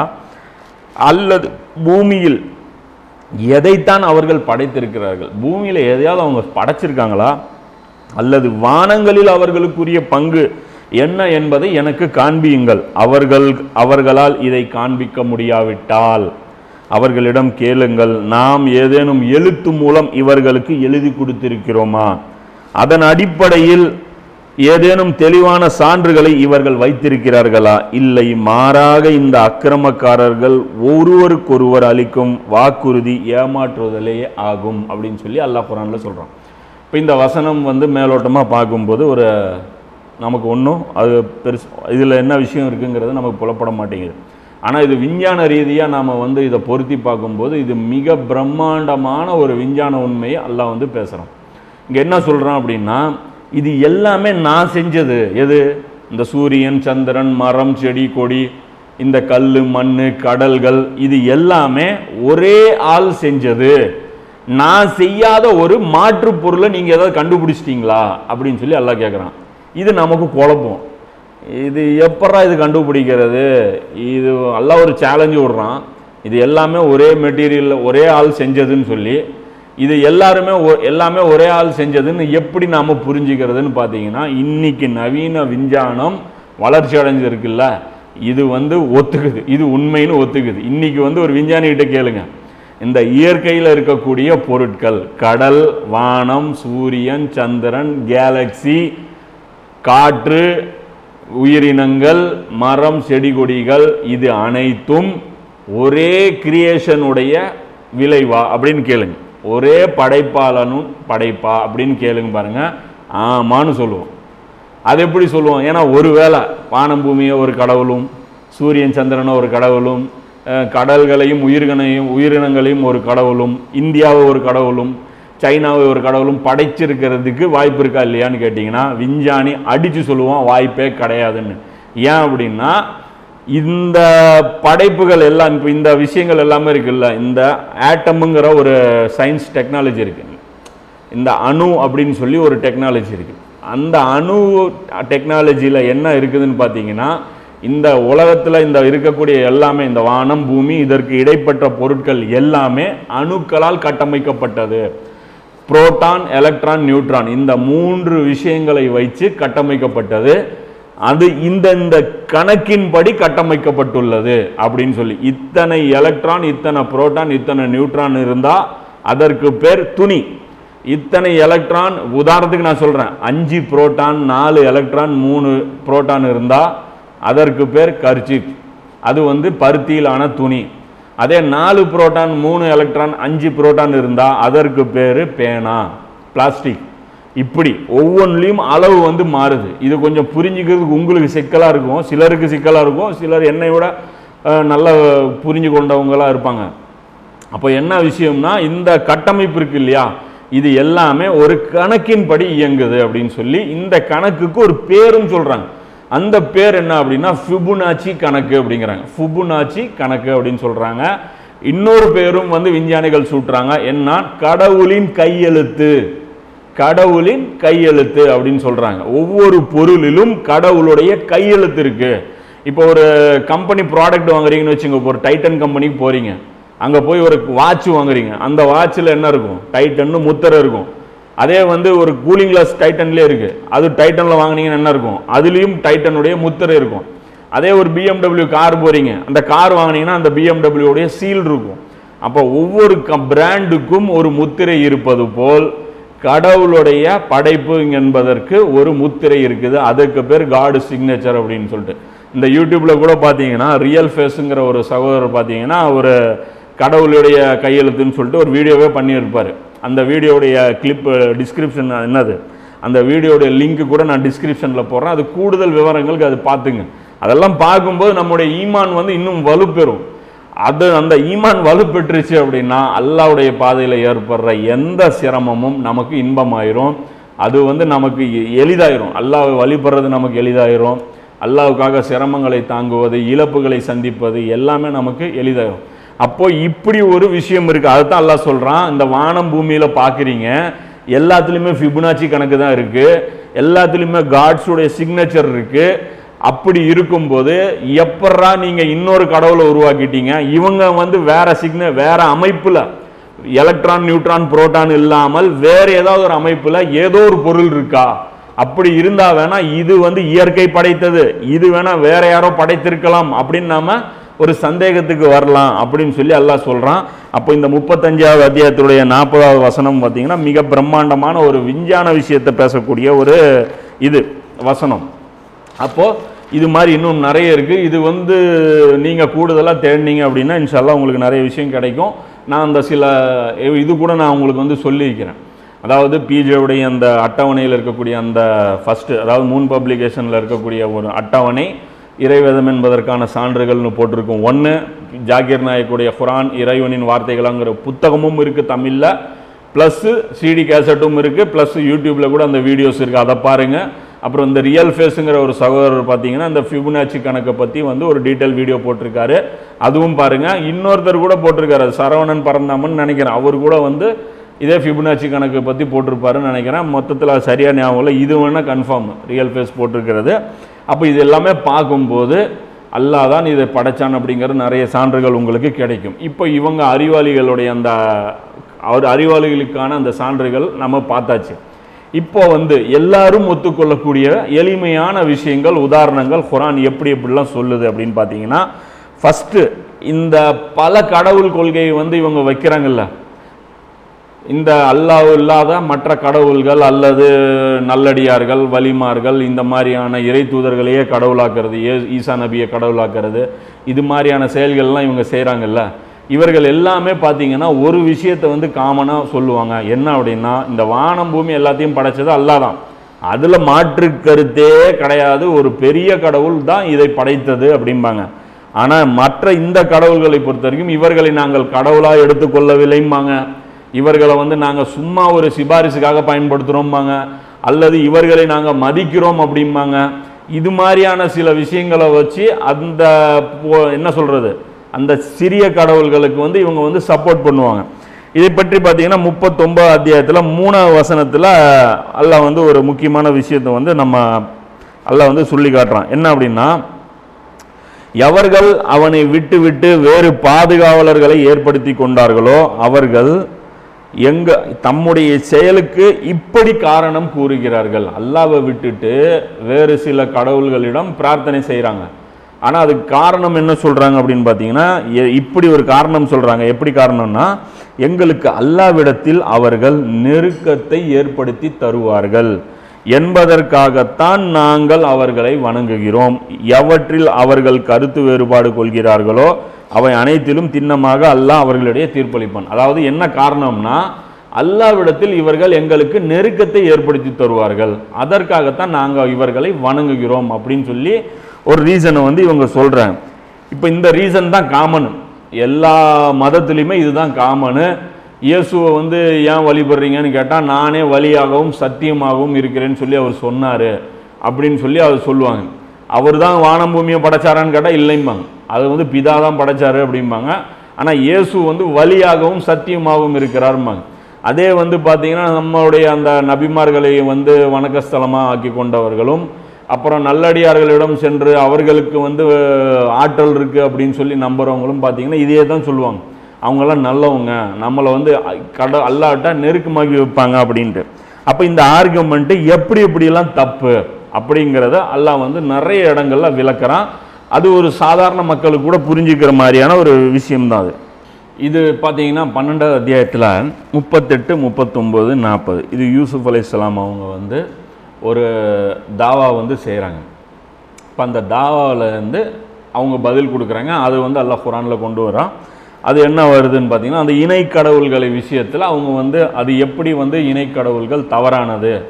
அல்லது பூமியில் எதைத்தான் அவர்கள் படைத்திருக்கிறார்கள் பூமியில் எதையாவது அவங்க படைச்சிருக்காங்களா அல்லது வானங்களில் அவர்களுக்குரிய பங்கு என்ன என்பதை எனக்கு காண்பியுங்கள் அவர்கள் அவர்களால் இதை காண்பிக்க முடியாவிட்டால் அவர்களிடம் கேளுங்கள் நாம் ஏதேனும் எழுத்து மூலம் இவர்களுக்கு எழுதி கொடுத்திருக்கிறோமா அதன் அடிப்படையில் ஏதேனும் தெளிவான சான்றுகளை இவர்கள் வைத்திருக்கிறார்களா இல்லை மாறாக இந்த அக்கிரமக்காரர்கள் ஒருவருக்கொருவர் அளிக்கும் வாக்குறுதி ஏமாற்றுவதிலேயே ஆகும் அப்படின்னு சொல்லி அல்லாஹ் குரான்ல சொல்றான் இப்போ இந்த வசனம் வந்து மேலோட்டமாக பார்க்கும்போது ஒரு நமக்கு ஒன்றும் அது பெருசு இதில் என்ன விஷயம் இருக்குங்கிறது நமக்கு புலப்பட மாட்டேங்குது ஆனால் இது விஞ்ஞான ரீதியாக நாம் வந்து இதை பொருத்தி பார்க்கும்போது இது மிக பிரம்மாண்டமான ஒரு விஞ்ஞான உண்மையை அல்லாஹ் வந்து பேசுகிறோம் இங்கே என்ன சொல்கிறான் அப்படின்னா இது எல்லாமே நான் செஞ்சது எது இந்த சூரியன் சந்திரன் மரம் செடி கொடி இந்த கல் மண் கடல்கள் இது எல்லாமே ஒரே ஆள் செஞ்சது நான் செய்யாத ஒரு மாற்று பொருளை நீங்கள் ஏதாவது கண்டுபிடிச்சிட்டீங்களா அப்படின்னு சொல்லி எல்லாம் கேட்குறான் இது நமக்கு குழப்பம் இது எப்படா இது கண்டுபிடிக்கிறது இது எல்லாம் ஒரு சேலஞ்சு விடுறான் இது எல்லாமே ஒரே மெட்டீரியல் ஒரே ஆள் செஞ்சதுன்னு சொல்லி இது எல்லாருமே ஒ- எல்லாமே ஒரே ஆள் செஞ்சதுன்னு எப்படி நாம புரிஞ்சுக்கிறதுன்னு பார்த்தீங்கன்னா இன்னைக்கு நவீன விஞ்ஞானம் வளர்ச்சி அடைஞ்சிருக்குல்ல இது வந்து ஒத்துக்குது இது உண்மைன்னு ஒத்துக்குது இன்னைக்கு வந்து ஒரு விஞ்ஞானிகிட்ட கேளுங்க இந்த இயற்கையில் இருக்கக்கூடிய பொருட்கள் கடல் வானம் சூரியன் சந்திரன் கேலக்சி காற்று உயிரினங்கள் மரம் செடி கொடிகள் இது அனைத்தும் ஒரே கிரியேஷனுடைய விளைவா அப்படின்னு கேளுங்க ஒரே படைப்பாளனும் படைப்பா அப்படின்னு கேளுங்க பாருங்க ஆமான்னு சொல்லுவோம் அது எப்படி சொல்லுவோம் ஏன்னா ஒருவேளை வானம் பூமியை ஒரு கடவுளும் சூரியன் சந்திரனை ஒரு கடவுளும் அஹ், கடல்களையும் உயிரினையும் உயிரினங்களையும் ஒரு கடவுளும் இந்தியாவை ஒரு கடவுளும் சைனாவை ஒரு கடவுளும் படைச்சிருக்கிறதுக்கு வாய்ப்பு இருக்கா இல்லையான்னு கேட்டிங்கன்னா விஞ்ஞானி அடித்து சொல்லுவான் வாய்ப்பே கிடையாதுன்னு ஏன் அப்படின்னா இந்த படைப்புகள் எல்லாம் இப்போ இந்த விஷயங்கள் எல்லாமே இருக்குல்ல இந்த ஆட்டமுங்கிற ஒரு சயின்ஸ் டெக்னாலஜி இருக்கு இந்த அணு அப்படின்னு சொல்லி ஒரு டெக்னாலஜி இருக்கு அந்த அணு டெக்னாலஜியில் என்ன இருக்குதுன்னு பார்த்தீங்கன்னா இந்த உலகத்தில் இந்த இருக்கக்கூடிய எல்லாமே இந்த வானம் பூமி இதற்கு இடைப்பட்ட பொருட்கள் எல்லாமே அணுக்களால் கட்டமைக்கப்பட்டது புரோட்டான் எலக்ட்ரான் நியூட்ரான் இந்த மூன்று விஷயங்களை வைத்து கட்டமைக்கப்பட்டது அது இந்த இந்த கணக்கின்படி கட்டமைக்கப்பட்டுள்ளது அப்படின்னு சொல்லி இத்தனை எலக்ட்ரான் இத்தனை புரோட்டான் இத்தனை நியூட்ரான் இருந்தா அதற்கு பேர் துணி இத்தனை எலக்ட்ரான் உதாரணத்துக்கு நான் சொல்றேன் அஞ்சு புரோட்டான் நாலு எலக்ட்ரான் மூணு புரோட்டான் இருந்தா அதற்கு பேர் கர்ச்சிப் அது வந்து பருத்தியிலான துணி அதே நாலு புரோட்டான் மூணு எலக்ட்ரான் அஞ்சு புரோட்டான் இருந்தா அதற்கு பேரு பேனா பிளாஸ்டிக் இப்படி ஒவ்வொன்றிலையும் அளவு வந்து மாறுது இது கொஞ்சம் புரிஞ்சுக்கிறதுக்கு உங்களுக்கு சிக்கலா இருக்கும் சிலருக்கு சிக்கலா இருக்கும் சிலர் என்னை விட அஹ், நல்ல புரிஞ்சு கொண்டவங்களா இருப்பாங்க அப்போ என்ன விஷயம்னா இந்த கட்டமைப்பு இருக்கு இல்லையா இது எல்லாமே ஒரு கணக்கின்படி இயங்குது அப்படின்னு சொல்லி இந்த கணக்குக்கு ஒரு பேரும் சொல்றாங்க அந்த பேர் என்ன அப்படின்னா ஃபிபுனாச்சி கணக்கு அப்படிங்கிறாங்க ஃபிபுனாச்சி கணக்கு அப்படின்னு சொல்றாங்க இன்னொரு பேரும் வந்து விஞ்ஞானிகள் சூட்டுறாங்க என்ன கடவுளின் கையெழுத்து கடவுளின் கையெழுத்து அப்படின்னு சொல்றாங்க ஒவ்வொரு பொருளிலும் கடவுளுடைய கையெழுத்து இருக்கு இப்போ ஒரு கம்பெனி ப்ராடக்ட் வாங்குறீங்கன்னு வச்சுங்க இப்போ ஒரு டைட்டன் கம்பெனிக்கு போறீங்க அங்க போய் ஒரு வாட்ச் வாங்குறீங்க அந்த வாட்ச்ல என்ன இருக்கும் டைட்டன்னு முத்திரை இருக்கும் அதே வந்து ஒரு கூலிங் கிளாஸ் டைட்டன்லேயே இருக்கு அது டைட்டன்ல வாங்குனீங்கன்னா என்ன இருக்கும் அதுலயும் டைட்டனுடைய முத்திரை இருக்கும் அதே ஒரு BMW கார் போறீங்க அந்த கார் வாங்குனீங்கன்னா அந்த BMW உடைய சீல் இருக்கும் அப்போ ஒவ்வொரு பிராண்டுக்கும் ஒரு முத்திரை இருப்பது போல் கடவுளுடைய படைப்பு என்பதற்கு ஒரு முத்திரை இருக்குது அதுக்கு பேர் காடு சிக்னேச்சர் அப்படின்னு சொல்லிட்டு இந்த யூடியூப்ல கூட பார்த்தீங்கன்னா ரியல் ஃபேஸுங்கிற ஒரு சகோதரர் பார்த்தீங்கன்னா ஒரு கடவுளுடைய கையெழுத்துன்னு சொல்லிட்டு ஒரு வீடியோவே பண்ணியிருப்பார் அந்த வீடியோடைய கிளிப் டிஸ்கிரிப்ஷன் என்னது அந்த வீடியோட லிங்க் கூட நான் டிஸ்கிரிப்ஷனில் போடுறேன் அது கூடுதல் விவரங்களுக்கு அது பார்த்துங்க அதெல்லாம் பார்க்கும்போது நம்முடைய ஈமான் வந்து இன்னும் வலுப்பெறும் அது அந்த ஈமான் வலுப்பெற்றுச்சு அப்படின்னா அல்லாவுடைய பாதையில் ஏற்படுற எந்த சிரமமும் நமக்கு இன்பமாயிரும் அது வந்து நமக்கு எ- எளிதாயிரும் அல்லாஹ் வழிபடுறது நமக்கு எளிதாயிரும் அல்லாவுக்காக சிரமங்களை தாங்குவது இழப்புகளை சந்திப்பது எல்லாமே நமக்கு எளிதாயிரும் அப்போ இப்படி ஒரு விஷயம் இருக்கு அதுதான் அல்லாஹ் சொல்றான் இந்த வானம் பூமியில பாக்குறீங்க எல்லாத்துலயுமே ஃபிபுனாச்சி கணக்கு தான் இருக்கு எல்லாத்துலயுமே காட்ஸுடைய சிக்னேச்சர் இருக்கு அப்படி இருக்கும்போது எப்பட்றா நீங்க இன்னொரு கடவுளை உருவாக்கிட்டீங்க இவங்க வந்து வேற சிக்ன வேற அமைப்புல எலக்ட்ரான் நியூட்ரான் புரோட்டான் இல்லாமல் வேற ஏதாவது ஒரு அமைப்புல ஏதோ ஒரு பொருள் இருக்கா அப்படி இருந்தா வேணா இது வந்து இயற்கை படைத்தது இது வேணா வேற யாரோ படைத்திருக்கலாம் அப்படின்னு நாம ஒரு சந்தேகத்துக்கு வரலாம் அப்படின்னு சொல்லி அல்லாஹ் சொல்றான் அப்போ இந்த முப்பத்தஞ்சாவது அத்தியாயத்துடைய நாற்பதாவது வசனம் பார்த்தீங்கன்னா மிக பிரம்மாண்டமான ஒரு விஞ்ஞான விஷயத்தை பேசக்கூடிய ஒரு இது வசனம் அப்போ இது மாதிரி இன்னும் நிறைய இருக்கு இது வந்து நீங்க கூடுதலா தேடினீங்க அப்படின்னா இன்ஷால்லா உங்களுக்கு நிறைய விஷயம் கிடைக்கும் நான் அந்த சில இது கூட நான் உங்களுக்கு வந்து சொல்லியிருக்கிறேன் அதாவது பிஜேவுடைய அந்த அட்டவணையில் இருக்கக்கூடிய அந்த ஃபர்ஸ்ட் அதாவது மூன் பப்ளிகேஷனில் இருக்கக்கூடிய ஒரு அட்டவணை இறைவேதம் என்பதற்கான சான்றுகள்னு போட்டிருக்கும் ஒன்று ஜாகிர் நாயக்குடைய குரான் இறைவனின் வார்த்தைகளாங்கிற புத்தகமும் இருக்குது தமிழில் ப்ளஸ்ஸு சிடி கேசட்டும் இருக்குது ப்ளஸ் யூடியூப்பில் கூட அந்த வீடியோஸ் இருக்குது அதை பாருங்கள் அப்புறம் இந்த ரியல் ஃபேஸுங்கிற ஒரு சகோதரர் பார்த்தீங்கன்னா இந்த ஃபிபுனாச்சி கணக்கை பற்றி வந்து ஒரு டீட்டெயில் வீடியோ போட்டிருக்காரு அதுவும் பாருங்கள் இன்னொருத்தர் கூட போட்டிருக்காரு அது சரவணன் பரந்தாமன் நினைக்கிறேன் அவர் கூட வந்து இதே ஃபிபுனாச்சி கணக்கு பற்றி போட்டிருப்பாருன்னு நினைக்கிறேன் மொத்தத்தில் சரியாக ஞாபகம் இல்லை இது வேணால் கன்ஃபார்ம் ரியல் ஃபேஸ் போட்டிருக்கிறது அப்போ இது எல்லாமே பார்க்கும்போது அல்லாஹ் தான் இதை படைச்சான் அப்படிங்கிற நிறைய சான்றுகள் உங்களுக்கு கிடைக்கும் இப்போ இவங்க அறிவாளிகளுடைய அந்த அவர் அறிவாளிகளுக்கான அந்த சான்றுகள் நம்ம பார்த்தாச்சு இப்போ வந்து எல்லாரும் ஒத்துக்கொள்ளக்கூடிய எளிமையான விஷயங்கள் உதாரணங்கள் குரான் எப்படி எப்படிலாம் சொல்லுது அப்படின்னு பார்த்தீங்கன்னா ஃபஸ்ட்டு இந்த பல கடவுள் கொள்கையை வந்து இவங்க வைக்கிறாங்கல்ல இந்த அல்லாஹ் இல்லாத மற்ற கடவுள்கள் அல்லது நல்லடியார்கள் வலிமார்கள் இந்த மாதிரியான இறை தூதர்களையே கடவுளாக்குறது ஏ ஈசா நபியை கடவுளாக்குறது இது மாதிரியான செயல்கள்லாம் இவங்க செய்கிறாங்கல்ல இவர்கள் எல்லாமே பார்த்தீங்கன்னா ஒரு விஷயத்தை வந்து காமனாக சொல்லுவாங்க என்ன அப்படின்னா இந்த வானம் பூமி எல்லாத்தையும் படைச்சது அல்லாஹ் தான் அதில் மாற்று கருத்தே கிடையாது ஒரு பெரிய கடவுள் தான் இதை படைத்தது அப்படிம்பாங்க ஆனால் மற்ற இந்த கடவுள்களை பொறுத்த வரைக்கும் இவர்களை நாங்கள் கடவுளாக எடுத்துக்கொள்ளவில்லைம்பாங்க இவர்களை வந்து நாங்கள் சும்மா ஒரு சிபாரிசுக்காக பயன்படுத்துகிறோம்பாங்க அல்லது இவர்களை நாங்கள் மதிக்கிறோம் அப்படிம்பாங்க இது மாதிரியான சில விஷயங்களை வச்சு அந்த போ- என்ன சொல்கிறது அந்த சிறிய கடவுள்களுக்கு வந்து இவங்க வந்து சப்போர்ட் பண்ணுவாங்க இதை பற்றி பார்த்தீங்கன்னா முப்பத்தொன்பது அத்தியாயத்தில் மூணாவது வசனத்தில் அல்லாஹ் வந்து ஒரு முக்கியமான விஷயத்தை வந்து நம்ம அல்லாஹ் வந்து சொல்லி காட்டுறான் என்ன அப்படின்னா எவர்கள் அவனை விட்டு விட்டு வேறு பாதுகாவலர்களை ஏற்படுத்தி கொண்டார்களோ அவர்கள் எங்க தம்முடைய செயலுக்கு இப்படி காரணம் கூறுகிறார்கள் அல்லாவை விட்டுட்டு வேறு சில கடவுள்களிடம் பிரார்த்தனை செய்கிறாங்க ஆனால் அதுக்கு காரணம் என்ன சொல்றாங்க அப்படின்னு பார்த்தீங்கன்னா எ- இப்படி ஒரு காரணம் சொல்றாங்க எப்படி காரணம்னா எங்களுக்கு அல்லாவிடத்தில் அவர்கள் நெருக்கத்தை ஏற்படுத்தி தருவார்கள் என்பதற்காகத்தான் நாங்கள் அவர்களை வணங்குகிறோம் எவற்றில் அவர்கள் கருத்து வேறுபாடு கொள்கிறார்களோ அவை அனைத்திலும் திண்ணமாக அல்லாஹ் அவர்களிடையே தீர்ப்பளிப்பான் அதாவது என்ன காரணம்னா அல்லாவிடத்தில் இவர்கள் எங்களுக்கு நெருக்கத்தை ஏற்படுத்தி தருவார்கள் அதற்காகத்தான் நாங்கள் இவர்களை வணங்குகிறோம் அப்படின்னு சொல்லி ஒரு ரீசனை வந்து இவங்க சொல்றாங்க இப்போ இந்த ரீசன் தான் காமன் எல்லா மதத்துலேயுமே இதுதான் காமனு இயேசுவை வந்து ஏன் வழிபடுறீங்கன்னு கேட்டால் நானே வழியாகவும் சத்தியமாகவும் இருக்கிறேன்னு சொல்லி அவர் சொன்னார் அப்படின்னு சொல்லி அவர் சொல்லுவாங்க அவர் தான் வானம் பூமியை படைச்சாரான்னு கேட்டால் இல்லைம்பாங்க அது வந்து பிதா தான் படைச்சாரு அப்படிம்பாங்க ஆனால் இயேசு வந்து வழியாகவும் சத்தியமாகவும் இருக்கிறாரும்பாங்க அதே வந்து பார்த்தீங்கன்னா நம்மளுடைய அந்த நபிமார்களை வந்து வணக்கஸ்தலமாக ஆக்கி கொண்டவர்களும் அப்புறம் நல்லடியார்களிடம் சென்று அவர்களுக்கு வந்து ஆற்றல் இருக்கு அப்படின்னு சொல்லி நம்புறவங்களும் பார்த்தீங்கன்னா இதே தான் சொல்லுவாங்க அவங்கெல்லாம் நல்லவங்க நம்மளை வந்து கட அல்லாட்டா நெருக்கமாக்கி வைப்பாங்க அப்படின்ட்டு அப்போ இந்த ஆர்குமெண்ட்டு எப்படி எப்படியெல்லாம் தப்பு அப்படிங்கிறத அல்லாஹ் வந்து நிறைய இடங்கள்ல விளக்குறான் அது ஒரு சாதாரண மக்களுக்கு கூட புரிஞ்சுக்கிற மாதிரியான ஒரு விஷயம்தான் அது இது பார்த்தீங்கன்னா பன்னெண்டாவது அத்தியாயத்தில் முப்பத்தெட்டு முப்பத்தொம்போது நாற்பது இது யூசுப் அலைஹிஸ்ஸலாம் அவங்க வந்து ஒரு தாவா வந்து செய்கிறாங்க இப்போ அந்த தாவாவில் இருந்து அவங்க பதில் கொடுக்குறாங்க அது வந்து அல்லாஹ் குரானில் கொண்டு வரான் அது என்ன வருதுன்னு பார்த்தீங்கன்னா அந்த இணை கடவுள்களை விஷயத்தில் அவங்க வந்து அது எப்படி வந்து இணை கடவுள்கள் தவறானது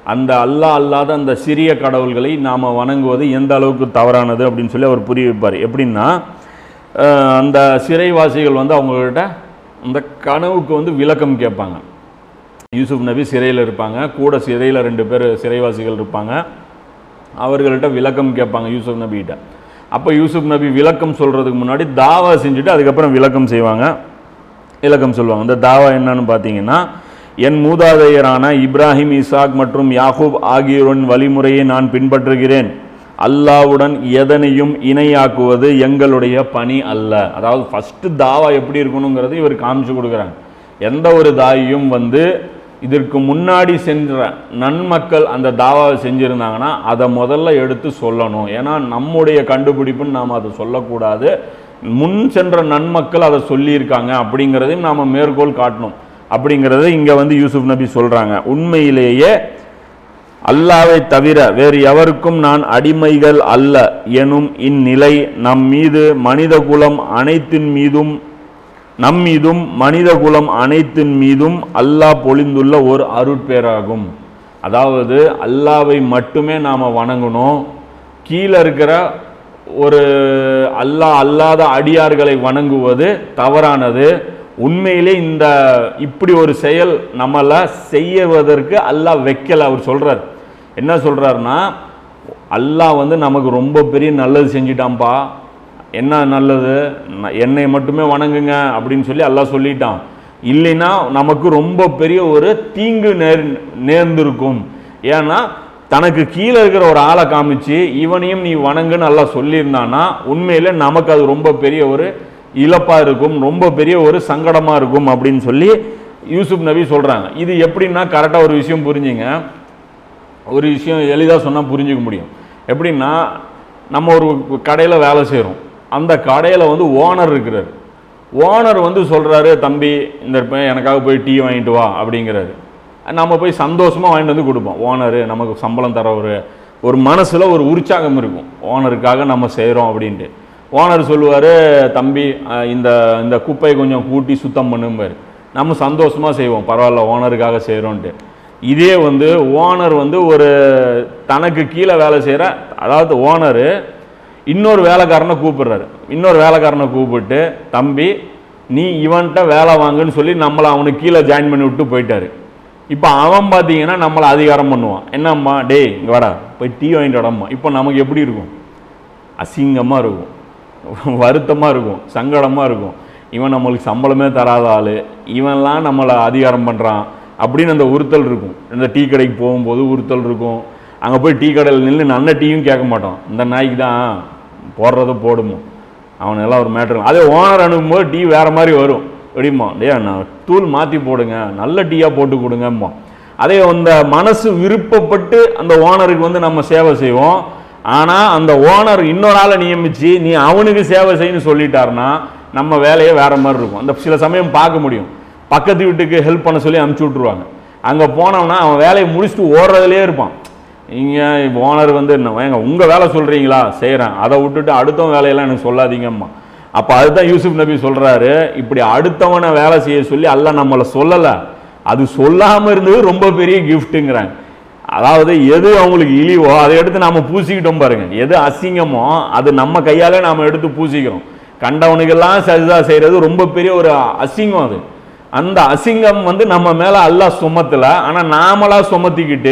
அந்த அல்லாஹ் அல்லாத அந்த சிறிய கடவுள்களை நாம் வணங்குவது எந்த அளவுக்கு தவறானது அப்படின்னு சொல்லி அவர் புரிய வைப்பார் எப்படின்னா அஹ், அந்த சிறைவாசிகள் வந்து அவங்கக்கிட்ட அந்த கனவுக்கு வந்து விளக்கம் கேட்பாங்க யூசுப் நபி சிறையில் இருப்பாங்க கூட சிறையில் ரெண்டு பேர் சிறைவாசிகள் இருப்பாங்க அவர்கள்ட்ட விளக்கம் கேட்பாங்க யூசுப் நபிகிட்ட அப்போ யூசுப் நபி விளக்கம் சொல்கிறதுக்கு முன்னாடி தாவா செஞ்சுட்டு அதுக்கப்புறம் விளக்கம் செய்வாங்க விளக்கம் சொல்லுவாங்க இந்த தாவா என்னன்னு பார்த்தீங்கன்னா என் மூதாதையரான இப்ராஹிம் இசாக் மற்றும் யாகூப் ஆகியோரின் வழிமுறையை நான் பின்பற்றுகிறேன் அல்லாவுடன் எதனையும் இணையாக்குவது எங்களுடைய பணி அல்ல அதாவது ஃபஸ்ட்டு தாவா எப்படி இருக்கணுங்கிறது இவர் காமிச்சு கொடுக்குறாங்க எந்த ஒரு தாயும் வந்து இதற்கு முன்னாடி சென்ற நன்மக்கள் அந்த தாவாவை செஞ்சுருந்தாங்கன்னா அதை முதல்ல எடுத்து சொல்லணும் ஏன்னா நம்முடைய கண்டுபிடிப்புன்னு நாம் அதை சொல்லக்கூடாது முன் சென்ற நன்மக்கள் அதை சொல்லியிருக்காங்க அப்படிங்கிறதையும் நாம் மேற்கோள் காட்டணும் அப்படிங்கிறத இங்கே வந்து யூசுப் நபி சொல்கிறாங்க உண்மையிலேயே அல்லாவை தவிர வேறு எவருக்கும் நான் அடிமைகள் அல்ல எனும் இந்நிலை நம் மீது மனித குலம் அனைத்தின் மீதும் நம் மீதும் மனித குலம் அனைத்தின் மீதும் அல்லாஹ் பொழிந்துள்ள ஒரு அருட்பேராகும் அதாவது அல்லாவை மட்டுமே நாம் வணங்கணும் கீழே இருக்கிற ஒரு அல்லாஹ் அல்லாத அடியார்களை வணங்குவது தவறானது உண்மையிலே இந்த இப்படி ஒரு செயல் நம்மளை செய்வதற்கு அல்லாஹ் வைக்கல அவர் சொல்றார் என்ன சொல்றாருன்னா அல்லாஹ் வந்து நமக்கு ரொம்ப பெரிய நல்லது செஞ்சிட்டான்பா என்ன நல்லது ந- என்னை மட்டுமே வணங்குங்க அப்படின்னு சொல்லி அல்லாஹ் சொல்லிட்டான் இல்லைன்னா நமக்கு ரொம்ப பெரிய ஒரு தீங்கு நேர் நேர்ந்திருக்கும் ஏன்னா தனக்கு கீழே இருக்கிற ஒரு ஆளை காமிச்சு இவனையும் நீ வணங்குன்னு அல்லாஹ் சொல்லியிருந்தான்னா உண்மையில நமக்கு அது ரொம்ப பெரிய ஒரு இழப்பா இருக்கும் ரொம்ப பெரிய ஒரு சங்கடமா இருக்கும் அப்படின்னு சொல்லி யூசுப் நபி சொல்றாங்க இது எப்படின்னா கரெக்டாக ஒரு விஷயம் புரிஞ்சுங்க ஒரு விஷயம் எளிதாக சொன்னால் புரிஞ்சுக்க முடியும் எப்படின்னா நம்ம ஒரு கடையில் வேலை செய்கிறோம் அந்த கடையில் வந்து ஓனர் இருக்கிறார் ஓனர் வந்து சொல்கிறாரு தம்பி இந்த பையன் எனக்காக போய் டீ வாங்கிட்டு வா அப்படிங்கிறாரு நம்ம போய் சந்தோஷமாக வாங்கிட்டு வந்து கொடுப்போம் ஓனரு நமக்கு சம்பளம் தர ஒரு ஒரு மனசில் ஒரு உற்சாகம் இருக்கும் ஓனருக்காக நம்ம செய்கிறோம் அப்படின்ட்டு ஓனர் சொல்லுவார் தம்பி அஹ், இந்த இந்த குப்பையை கொஞ்சம் கூட்டி சுத்தம் பண்ணும்பாரு நம்ம சந்தோஷமாக செய்வோம் பரவாயில்ல ஓனருக்காக செய்கிறோன்ட்டு இதே வந்து ஓனர் வந்து ஒரு தனக்கு கீழே வேலை செய்கிற அதாவது ஓனரு இன்னொரு வேலைக்காரனை கூப்பிடுறாரு இன்னொரு வேலைக்காரனை கூப்பிட்டு தம்பி நீ இவன்கிட்ட வேலை வாங்குன்னு சொல்லி நம்மளை அவனுக்கு கீழே ஜாயின் பண்ணி விட்டு போயிட்டாரு இப்போ அவன் பார்த்தீங்கன்னா நம்மளை அதிகாரம் பண்ணுவான் என்னம்மா டேய் இங்கே வாடா போய் டீ வாங்கிட்டு வாடாம்மா இப்போ நமக்கு எப்படி இருக்கும் அசிங்கமாக இருக்கும் வருத்தமாக இருக்கும் சங்கடமாக இருக்கும் இவன் நம்மளுக்கு சம்பளமே தராத ஆள் இவன்லாம் நம்மளை அதிகாரம் பண்ணுறான் அப்படின்னு அந்த உறுத்தல் இருக்கும் இந்த டீ கடைக்கு போகும்போது உறுத்தல் இருக்கும் அங்கே போய் டீ கடையில் நின்று நல்ல டீயும் கேட்க மாட்டோம் இந்த நாய்க்கு தான் போடுறத போடுமோ அவன் எல்லாம் ஒரு மேட்ரு அதே ஓனர் அனுப்பும்போது டீ வேறு மாதிரி வரும் எப்படிம்மா டே நான் தூள் மாற்றி போடுங்க நல்ல டீயாக போட்டு கொடுங்கம்மா அதே அந்த மனசு விருப்பப்பட்டு அந்த ஓனருக்கு வந்து நம்ம சேவை செய்வோம் ஆனால் அந்த ஓனர் இன்னொரு ஆளை நியமித்து நீ அவனுக்கு சேவை செய்யணும்னு சொல்லிட்டாருன்னா நம்ம வேலையே வேற மாதிரி இருக்கும் அந்த சில சமயம் பார்க்க முடியும் பக்கத்து வீட்டுக்கு ஹெல்ப் பண்ண சொல்லி அனுப்பிச்சி விட்ருவாங்க அங்கே போனோம்னா அவன் வேலையை முடிச்சுட்டு ஓடுறதுலே இருப்பான் இங்கே ஓனர் வந்து என்ன ஏங்க உங்கள் வேலை சொல்கிறீங்களா செய்கிறேன் அதை விட்டுட்டு அடுத்தவன் வேலையெல்லாம் எனக்கு சொல்லாதீங்கம்மா அப்போ அதுதான் யூசுப் நபி சொல்கிறாரு இப்படி அடுத்தவனை வேலை செய்ய சொல்லி அல்லாஹ் நம்மளை சொல்லலை அது சொல்லாமல் இருந்தது ரொம்ப பெரிய கிஃப்ட்டுங்கிறாங்க அதாவது எது அவங்களுக்கு இழிவோ அதை எடுத்து நாம பூசிக்கிட்டோம் பாருங்க எது அசிங்கமோ அது நம்ம கையாலே நாம எடுத்து பூசிக்கிறோம் கண்டவனுக்கெல்லாம் சஜிதா செய்யறது ரொம்ப பெரிய ஒரு அசிங்கம் அது அந்த அசிங்கம் வந்து நம்ம மேல அல்லாஹ் சுமத்தல ஆனா நாமளா சுமத்திக்கிட்டு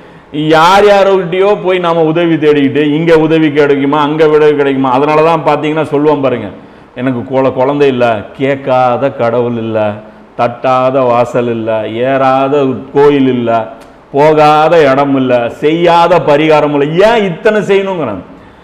யார் யாரோகிட்டயோ போய் நாம உதவி தேடிக்கிட்டு இங்க உதவி கிடைக்குமா அங்க உதவி கிடைக்குமா அதனால தான் பார்த்தீங்கன்னா சொல்லுவோம் பாருங்க எனக்கு குழ குழந்தை இல்லை கேட்காத கடவுள் இல்லை தட்டாத வாசல் இல்லை ஏறாத கோயில் இல்லை போகாத இடம் இல்லை செய்யாத பரிகாரம் இல்லை ஏன் இத்தனை செய்யணுங்கிறான்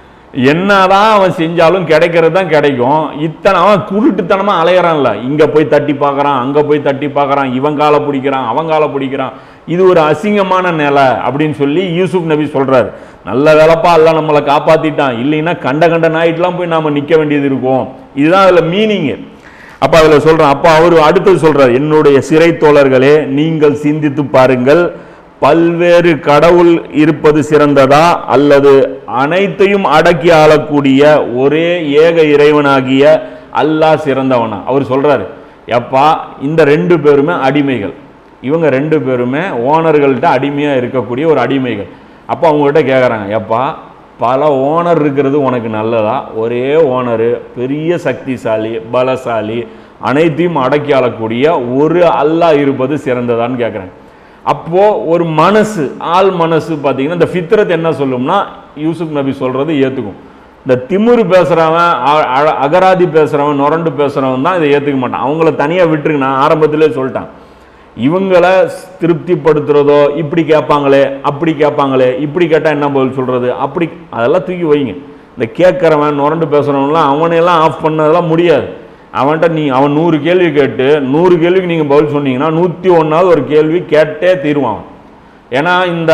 என்னதான் அவன் செஞ்சாலும் கிடைக்கிறது தான் கிடைக்கும் இத்தனை அவன் குருட்டுத்தனமா அலையறான்ல இங்க போய் தட்டி பார்க்கறான் அங்க போய் தட்டி பார்க்கறான் இவன் காலை பிடிக்கிறான் அவன் காலை பிடிக்கிறான் இது ஒரு அசிங்கமான நிலை அப்படின்னு சொல்லி யூசுப் நபி சொல்றாரு நல்ல வேலைப்பா எல்லாம் நம்மளை காப்பாத்திட்டான் இல்லைன்னா கண்ட கண்ட நாயிட்டுலாம் போய் நாம நிக்க வேண்டியது இருக்கும் இதுதான் அதுல மீனிங்கு அப்ப அதுல சொல்றேன் அப்ப அவர் அடுத்தது சொல்றார் என்னுடைய சிறை தோழர்களே நீங்கள் சிந்தித்து பாருங்கள் பல்வேறு கடவுள் இருப்பது சிறந்ததா அல்லது அனைத்தையும் அடக்கி ஆளக்கூடிய ஒரே ஏக இறைவனாகிய அல்லாஹ் சிறந்தவனா அவர் சொல்றாரு எப்பா இந்த ரெண்டு பேருமே அடிமைகள் இவங்க ரெண்டு பேருமே ஓனர்கள்ட்ட அடிமையாக இருக்கக்கூடிய ஒரு அடிமைகள் அப்போ அவங்ககிட்ட கேட்குறாங்க எப்பா பல ஓனர் இருக்கிறது உனக்கு நல்லதா ஒரே ஓனரு பெரிய சக்திசாலி பலசாலி அனைத்தையும் அடக்கி ஆளக்கூடிய ஒரு அல்லாஹ் இருப்பது சிறந்ததான்னு கேட்குறாங்க அப்போ ஒரு மனசு ஆள் மனசு பார்த்தீங்கன்னா இந்த ஃபித்ரத் என்ன சொல்லும்னா யூசுப் நபி சொல்றது ஏத்துக்கும் இந்த திமிரு பேசுறவன் அ- அ- அகராதி பேசுறவன் நொரண்டு பேசுறவன் தான் இதை ஏத்துக்க மாட்டான் அவங்கள தனியா விட்டுருங்க நான் ஆரம்பத்திலே சொல்லிட்டேன் இவங்களை திருப்திப்படுத்துறதோ இப்படி கேட்பாங்களே அப்படி கேட்பாங்களே இப்படி கேட்டால் என்ன பதில் சொல்றது அப்படி அதெல்லாம் தூக்கி வைங்க இந்த கேட்குறவன் நுரண்டு பேசுறவன்லாம் அவனையெல்லாம் ஆஃப் பண்ணதெல்லாம் முடியாது அவன்கிட்ட நீ அவன் நூறு கேள்வி கேட்டு நூறு கேள்விக்கு நீங்கள் பதில் சொன்னீங்கன்னா நூற்றி ஒன்றாவது ஒரு கேள்வி கேட்டே தீருவான் அவன். ஏன்னா இந்த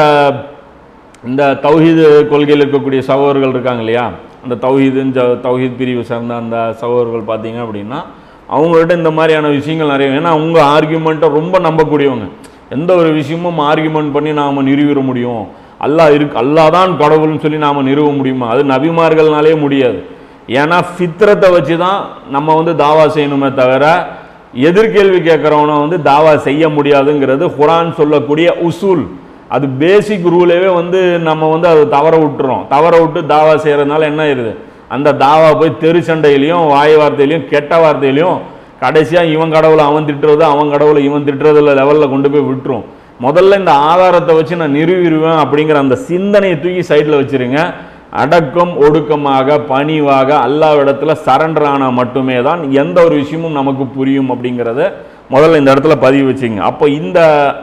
இந்த தௌஹீது கொள்கையில் இருக்கக்கூடிய சகோதரர்கள் இருக்காங்க இல்லையா அந்த தௌஹீது இந்த தௌஹீத் பிரிவு சார்ந்த அந்த சகோதரர்கள் பார்த்தீங்க அப்படின்னா அவங்கள்ட்ட இந்த மாதிரியான விஷயங்கள் நிறைய ஏன்னா அவங்க ஆர்கியூமெண்ட்டை ரொம்ப நம்பக்கூடியவங்க எந்த ஒரு விஷயமும் ஆர்கியூமெண்ட் பண்ணி நாம் நிறுவிட முடியும் அல்லாஹ் இருக்கு அல்லாஹ் தான் கடவுள்னு சொல்லி நாம் நிறுவ முடியுமா அது நபிமார்கள்னாலே முடியாது ஏன்னா ஃபித்ரத்தை வச்சு தான் நம்ம வந்து தாவா செய்யணுமே தவிர எதிர்கேள்வி கேட்குறவனை வந்து தாவா செய்ய முடியாதுங்கிறது குரான் சொல்லக்கூடிய உசூல் அது பேசிக் ரூலேவே வந்து நம்ம வந்து அதை தவற விட்டுறோம் தவற விட்டு தாவா செய்கிறதுனால என்ன ஆயிருது அந்த தாவா போய் தெரு சண்டையிலையும் வாய் வார்த்தையிலையும் கெட்ட வார்த்தையிலையும் கடைசியாக இவன் கடவுளை அவன் திட்டுறது அவன் கடவுளை இவன் திட்டுறதுல லெவலில் கொண்டு போய் விட்டுரும் முதல்ல இந்த ஆதாரத்தை வச்சு நான் நிறுவிடுவேன் அப்படிங்கிற அந்த சிந்தனையை தூக்கி சைடில் வச்சிருங்க அடக்கம் ஒடுக்கமாக பணிவாக அல்லாவிடத்துல சரண்டர் ஆனா மட்டுமே தான் எந்த ஒரு விஷயமும் நமக்கு புரியும் அப்படிங்கிறத முதல்ல இந்த இடத்துல பதிவு வச்சுங்க அப்போ இந்த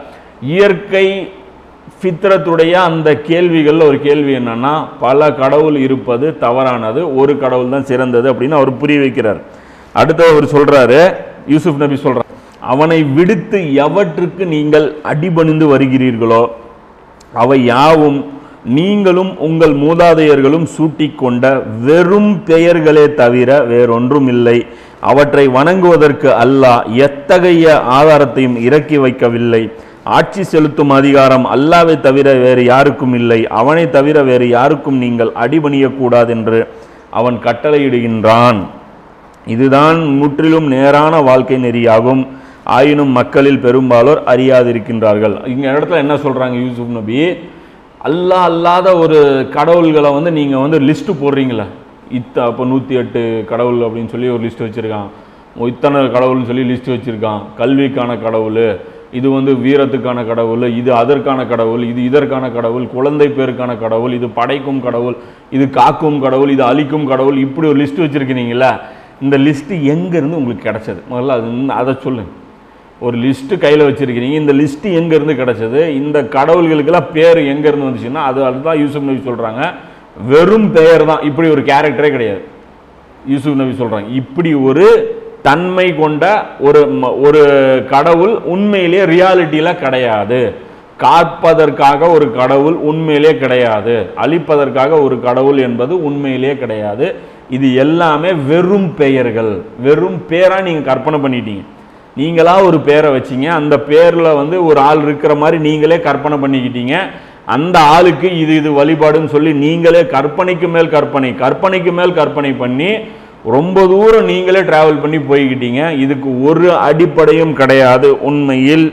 இயற்கை ஃபித்ரத்துடைய அந்த கேள்விகள்ல ஒரு கேள்வி என்னன்னா பல கடவுள் இருப்பது தவறானது ஒரு கடவுள் தான் சிறந்தது அப்படின்னு அவர் புரிய வைக்கிறார் அடுத்து அவர் சொல்றாரு யூசுப் நபி சொல்றார் அவனை விடுத்து எவற்றுக்கு நீங்கள் அடிபணிந்து வருகிறீர்களோ அவை யாவும் நீங்களும் உங்கள் மூதாதையர்களும் சூட்டிக்கொண்ட வெறும் பெயர்களே தவிர வேறொன்றும் இல்லை அவற்றை வணங்குவதற்கு அல்லாஹ் எத்தகைய ஆதாரத்தையும் இறக்கி வைக்கவில்லை ஆட்சி செலுத்தும் அதிகாரம் அல்லாவை தவிர வேறு யாருக்கும் இல்லை அவனை தவிர வேறு யாருக்கும் நீங்கள் அடிபணியக்கூடாது என்று அவன் கட்டளையிடுகின்றான் இதுதான் முற்றிலும் நேரான வாழ்க்கை நெறியாகும் ஆயினும் மக்களில் பெரும்பாலோர் அறியாதிருக்கின்றார்கள் இங்க இடத்துல என்ன சொல்றாங்க யூசுப் நபி அல்லாஹ் அல்லாத ஒரு கடவுள்களை வந்து நீங்க வந்து லிஸ்ட் போடுறீங்களா இத்த அப்போ நூற்றி எட்டு கடவுள் அப்படின்னு சொல்லி ஒரு லிஸ்ட் வச்சிருக்கான் இத்தனை கடவுள்னு சொல்லி லிஸ்ட் வச்சிருக்கான் கல்விக்கான கடவுள் இது வந்து வீரத்துக்கான கடவுள் இது அதற்கான கடவுள் இது இதற்கான கடவுள் குழந்தை பேருக்கான கடவுள் இது படைக்கும் கடவுள் இது காக்கும் கடவுள் இது அழிக்கும் கடவுள் இப்படி ஒரு லிஸ்ட் வச்சிருக்கிறீங்களா இந்த லிஸ்ட் எங்கேருந்து உங்களுக்கு கிடைச்சது முதல்ல அது இன்னும் அதை சொல்லுங்க ஒரு லிஸ்ட்டு கையில் வச்சிருக்கிறீங்க இந்த லிஸ்ட்டு எங்கேருந்து கிடைச்சது இந்த கடவுள்களுக்கெல்லாம் பேர் எங்கேருந்து வந்துச்சுன்னா அது அதுதான் யூசுப் நபி சொல்கிறாங்க வெறும் பெயர் தான் இப்படி ஒரு கேரக்டரே கிடையாது யூசுப் நபி சொல்றாங்க இப்படி ஒரு தன்மை கொண்ட ஒரு ம- ஒரு கடவுள் உண்மையிலேயே ரியாலிட்டியில கிடையாது காப்பதற்காக ஒரு கடவுள் உண்மையிலே கிடையாது அழிப்பதற்காக ஒரு கடவுள் என்பது உண்மையிலே கிடையாது இது எல்லாமே வெறும் பெயர்கள் வெறும் பேரா நீங்க கற்பனை பண்ணிட்டீங்க நீங்களா ஒரு பேரை வச்சீங்க அந்த பேர்ல வந்து ஒரு ஆள் இருக்கிற மாதிரி நீங்களே கற்பனை பண்ணிக்கிட்டீங்க அந்த ஆளுக்கு இது இது வழிபாடுன்னு சொல்லி நீங்களே கற்பனைக்கு மேல் கற்பனை கற்பனைக்கு மேல் கற்பனை பண்ணி ரொம்ப தூரம் நீங்களே டிராவல் பண்ணி போய்கிட்டீங்க இதுக்கு ஒரு அடிப்படையும் கிடையாது உண்மையில்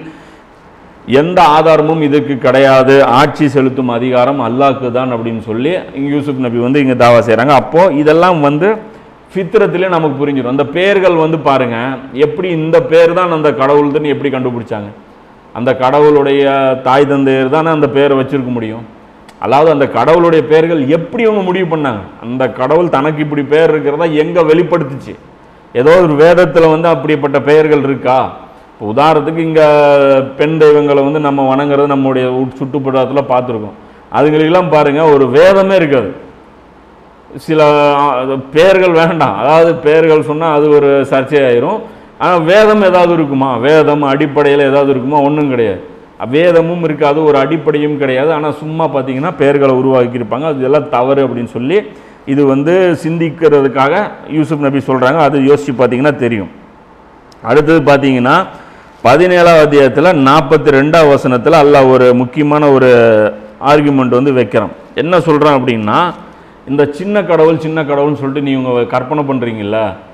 எந்த ஆதாரமும் இதுக்கு கிடையாது ஆட்சி செலுத்தும் அதிகாரம் அல்லாஹ்க்கு தான் அப்படின்னு சொல்லி இங்க யூசுப் நபி வந்து இங்க தாவா செய்றாங்க அப்போ இதெல்லாம் வந்து ஃபித்ரத்திலே நமக்கு புரிஞ்சிடும் அந்த பேர்கள் வந்து பாருங்க எப்படி இந்த பேர் தான் அந்த கடவுள்துன்னு எப்படி கண்டுபிடிச்சாங்க அந்த கடவுளுடைய தாய் தந்தையர் தானே அந்த பேரை வச்சிருக்க முடியும் அதாவது அந்த கடவுளுடைய பெயர்கள் எப்படி அவங்க முடிவு பண்ணாங்க அந்த கடவுள் தனக்கு இப்படி பெயர் இருக்கிறதா எங்க வெளிப்படுத்துச்சு ஏதோ ஒரு வேதத்துல வந்து அப்படிப்பட்ட பெயர்கள் இருக்கா இப்போ உதாரணத்துக்கு இங்க பெண் தெய்வங்களை வந்து நம்ம வணங்குறது நம்முடைய உட்- சுற்றுப்புறத்துல பார்த்துருக்கோம் அதுங்களுக்கெல்லாம் பாருங்க ஒரு வேதமே இருக்காது சில ஆ, அது பெயர்கள் வேண்டாம் அதாவது பெயர்கள் சொன்னால் அது ஒரு சர்ச்சையாயிரும் ஆனால் வேதம் ஏதாவது இருக்குமா வேதம் அடிப்படையில் ஏதாவது இருக்குமா ஒன்றும் கிடையாது வேதமும் இருக்காது ஒரு அடிப்படையும் கிடையாது ஆனால் சும்மா பார்த்தீங்கன்னா பெயர்களை உருவாக்கியிருப்பாங்க அது எல்லாம் தவறு அப்படின்னு சொல்லி இது வந்து சிந்திக்கிறதுக்காக யூசுப் நபி சொல்கிறாங்க அது யோசித்து பார்த்தீங்கன்னா தெரியும் அடுத்தது பார்த்தீங்கன்னா பதினேழாவது அத்தியாயத்தில் நாற்பத்தி ரெண்டாவது வசனத்தில் அல்லாஹ் ஒரு முக்கியமான ஒரு ஆர்குமெண்ட் வந்து வைக்கிறான் என்ன சொல்கிறான் அப்படின்னா இந்த சின்ன கடவுள் சின்ன கடவுள்னு சொல்லிட்டு நீ உங்க கற்பனை பண்ணுறீங்கல்ல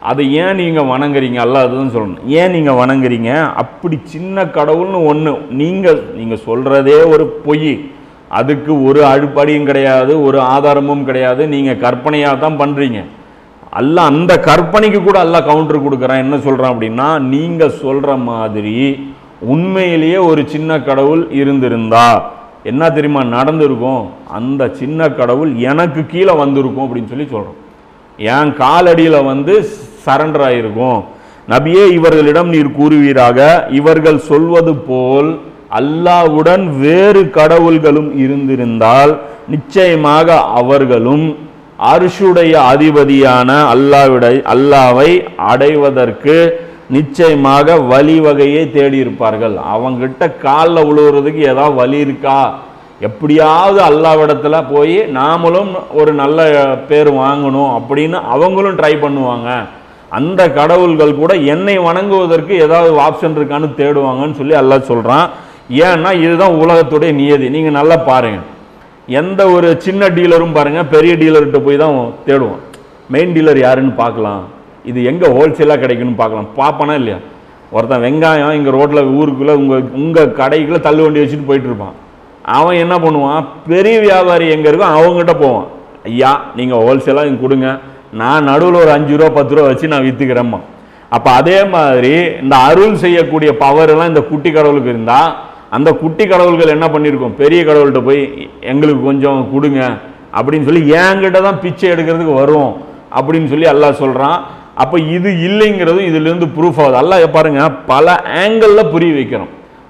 அதை ஏன் நீங்கள் வணங்குறீங்க அல்ல அதுதான் சொல்லணும் ஏன் நீங்கள் வணங்குறீங்க அப்படி சின்ன கடவுள்னு ஒன்று நீங்கள் நீங்கள் சொல்கிறதே ஒரு பொய் அதுக்கு ஒரு அடிப்படையும் கிடையாது ஒரு ஆதாரமும் கிடையாது நீங்கள் கற்பனையாக தான் பண்ணுறீங்க அல்ல அந்த கற்பனைக்கு கூட அல்ல கவுண்டர் கொடுக்குறான் என்ன சொல்கிறான் அப்படின்னா நீங்கள் சொல்கிற மாதிரி உண்மையிலேயே ஒரு சின்ன கடவுள் இருந்திருந்தா என்ன தெரியுமா நடந்திருக்கும் அந்த சின்ன கடவுள் எனக்கு கீழே வந்திருக்கும் அப்படின்னு சொல்லி சொல்கிறோம் என் காலடியில் வந்து சரண்டர் ஆயிருக்கும் நபியே இவர்களிடம் நீர் கூறுவீராக இவர்கள் சொல்வது போல் அல்லாவுடன் வேறு கடவுள்களும் இருந்திருந்தால் நிச்சயமாக அவர்களும் அரிசுடைய அதிபதியான அல்லாவிடை அல்லாவை அடைவதற்கு நிச்சயமாக வழிவகையை தேடி இருப்பார்கள் அவங்கிட்ட காலில் விழுவுறதுக்கு ஏதாவது வழி இருக்கா எப்படியாவது அல்லாவிடத்துல போய் நாமளும் ஒரு நல்ல பேர் வாங்கணும் அப்படின்னு அவங்களும் ட்ரை பண்ணுவாங்க அந்த கடவுள்கள் கூட என்னை வணங்குவதற்கு ஏதாவது ஆப்ஷன் இருக்கான்னு தேடுவாங்கன்னு சொல்லி அல்லாஹ் சொல்றான் ஏன்னா இதுதான் உலகத்துடைய நியதி நீங்க நல்லா பாருங்க எந்த ஒரு சின்ன டீலரும் பாருங்க பெரிய டீலர்கிட்ட போய் தான் தேடுவோம் மெயின் டீலர் யாருன்னு பார்க்கலாம் இது எங்கே ஹோல்சேலாக கிடைக்குன்னு பார்க்கலாம் பார்ப்பானா இல்லையா ஒருத்தன் வெங்காயம் இங்கே ரோட்டில் ஊருக்குள்ளே உங்கள் உங்கள் கடைக்குள்ளே தள்ளு வண்டி வச்சுட்டு போயிட்டு இருப்பான் அவன் என்ன பண்ணுவான் பெரிய வியாபாரி எங்கே இருக்கோ அவங்ககிட்ட போவான் ஐயா நீங்கள் ஹோல்சேலாக இங்கே கொடுங்க நான் நடுவில் ஒரு அஞ்சு ரூபா பத்து ரூபா வச்சு நான் விற்றுக்கிறேம்மா அப்போ அதே மாதிரி இந்த அருள் செய்யக்கூடிய பவர் எல்லாம் இந்த குட்டி கடவுளுக்கு இருந்தால் அந்த குட்டி கடவுள்கள் என்ன பண்ணியிருக்கோம் பெரிய கடவுள்கிட்ட போய் எங்களுக்கு கொஞ்சம் கொடுங்க அப்படின்னு சொல்லி என்கிட்ட தான் பிச்சை எடுக்கிறதுக்கு வரும் அப்படின்னு சொல்லி அல்லாஹ் சொல்கிறான் அப்போ இது இல்லைங்கிறது இதுலேருந்து ப்ரூஃப் ஆகுது அல்லாஹ் பாருங்க பல ஆங்கிளில் புரிய வைக்கிறோம்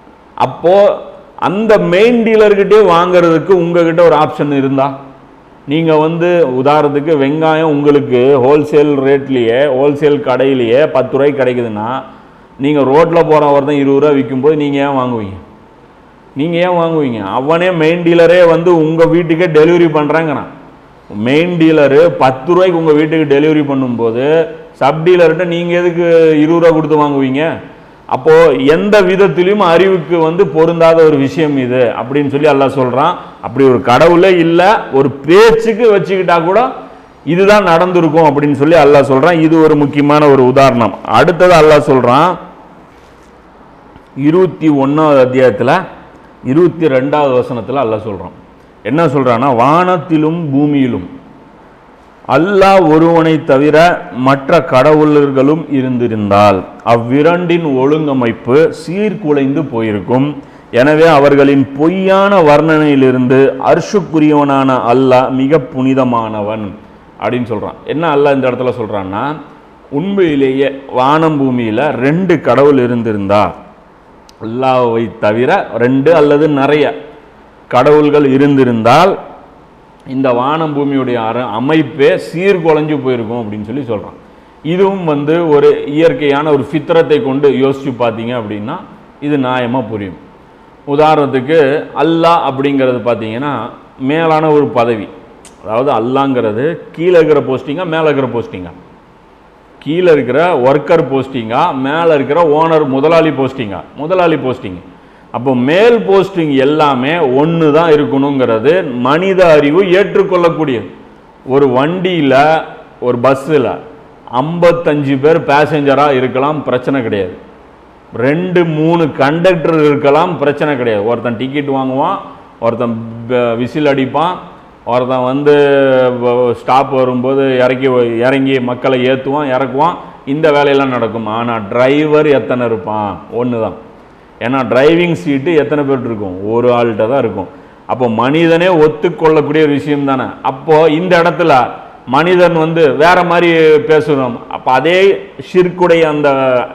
அப்போ அந்த மெயின் டீலர்கிட்டே வாங்குறதுக்கு உங்ககிட்ட ஒரு ஆப்ஷன் இருந்தா நீங்க வந்து உதாரணத்துக்கு வெங்காயம் உங்களுக்கு ஹோல்சேல் ரேட்லயே ஹோல்சேல் கடையிலேயே பத்து ரூபாய்க்கு கிடைக்குதுன்னா நீங்க ரோட்ல போறவர் தான் இருபது ரூபா விற்கும்போது நீங்க ஏன் வாங்குவீங்க நீங்க ஏன் வாங்குவீங்க அவனே மெயின் டீலரே வந்து உங்க வீட்டுக்கே டெலிவரி பண்றாங்கண்ணா மெயின் டீலரு பத்து ரூபாய்க்கு உங்க வீட்டுக்கு டெலிவரி பண்ணும்போது சப் டீலர்கிட்ட நீங்க எதுக்கு இருபது ரூபா கொடுத்து வாங்குவீங்க அப்போ எந்த விதத்திலையும் அறிவுக்கு வந்து பொருந்தாத ஒரு விஷயம் இது அப்படின்னு சொல்லி அல்லாஹ் சொல்றான் அப்படி ஒரு கடவுளே இல்லை ஒரு பேச்சுக்கு வச்சுக்கிட்டா கூட இதுதான் நடந்திருக்கும் அப்படின்னு சொல்லி அல்லாஹ் சொல்றான் இது ஒரு முக்கியமான ஒரு உதாரணம் அடுத்தது அல்லாஹ் சொல்றான் இருபத்தி ஒன்றாவது அத்தியாயத்தில் இருபத்தி ரெண்டாவது வசனத்தில் அல்லாஹ் சொல்றான் என்ன சொல்றான்னா வானத்திலும் பூமியிலும் அல்லாஹ் ஒருவனை தவிர மற்ற கடவுளர்களும் இருந்திருந்தால் அவ்விரண்டின் ஒழுங்கமைப்பு சீர்குலைந்து போயிருக்கும் எனவே அவர்களின் பொய்யான வர்ணனையிலிருந்து அர்ஷுக்குரியவனான அல்லாஹ் மிக புனிதமானவன் அப்படின்னு சொல்றான் என்ன அல்லாஹ் இந்த இடத்துல சொல்றான்னா உண்மையிலேயே வானம் பூமியில ரெண்டு கடவுள் இருந்திருந்தா அல்லாஹ்வை தவிர ரெண்டு அல்லது நிறைய கடவுள்கள் இருந்திருந்தால் இந்த வானம் பூமியுடைய அர அமைப்பே சீர்குலைஞ்சு போயிருக்கும் அப்படின்னு சொல்லி சொல்கிறான் இதுவும் வந்து ஒரு இயற்கையான ஒரு ஃபித்ரத்தை கொண்டு யோசிச்சு பார்த்தீங்க அப்படின்னா இது நியாயமாக புரியும் உதாரணத்துக்கு அல்லாஹ் அப்படிங்கிறது பார்த்தீங்கன்னா மேலான ஒரு பதவி அதாவது அல்லாங்கிறது கீழே இருக்கிற போஸ்டிங்கா மேலே இருக்கிற போஸ்டிங்கா கீழே இருக்கிற ஒர்க்கர் போஸ்டிங்கா மேலே இருக்கிற ஓனர் முதலாளி போஸ்டிங்கா முதலாளி போஸ்டிங் அப்போ மேல் போஸ்டிங் எல்லாமே ஒன்று தான் இருக்கணுங்கிறது மனித அறிவு ஏற்றுக்கொள்ளக்கூடியது ஒரு வண்டியில் ஒரு பஸ்ஸில் ஐம்பத்தஞ்சு பேர் பேசஞ்சராக இருக்கலாம் பிரச்சனை கிடையாது ரெண்டு மூணு கண்டக்டர் இருக்கலாம் பிரச்சனை கிடையாது ஒருத்தன் டிக்கெட் வாங்குவான் ஒருத்தன் விசில் அடிப்பான் ஒருத்தன் வந்து ஸ்டாப் வரும்போது இறக்கி இறங்கி மக்களை ஏற்றுவான் இறக்குவான் இந்த வேலையெல்லாம் நடக்கும் ஆனால் டிரைவர் எத்தனை இருப்பான் ஒன்று தான் ஏன்னா டிரைவிங் சீட்டு எத்தனை பேர் இருக்கும் ஒரு ஆள்கிட்ட தான் இருக்கும் அப்போ மனிதனே ஒத்துக்கொள்ளக்கூடிய ஒரு விஷயம் தானே அப்போ இந்த இடத்துல மனிதன் வந்து வேற மாதிரி பேசுகிறோம் அப்போ அதே ஷிர்க்குடைய அந்த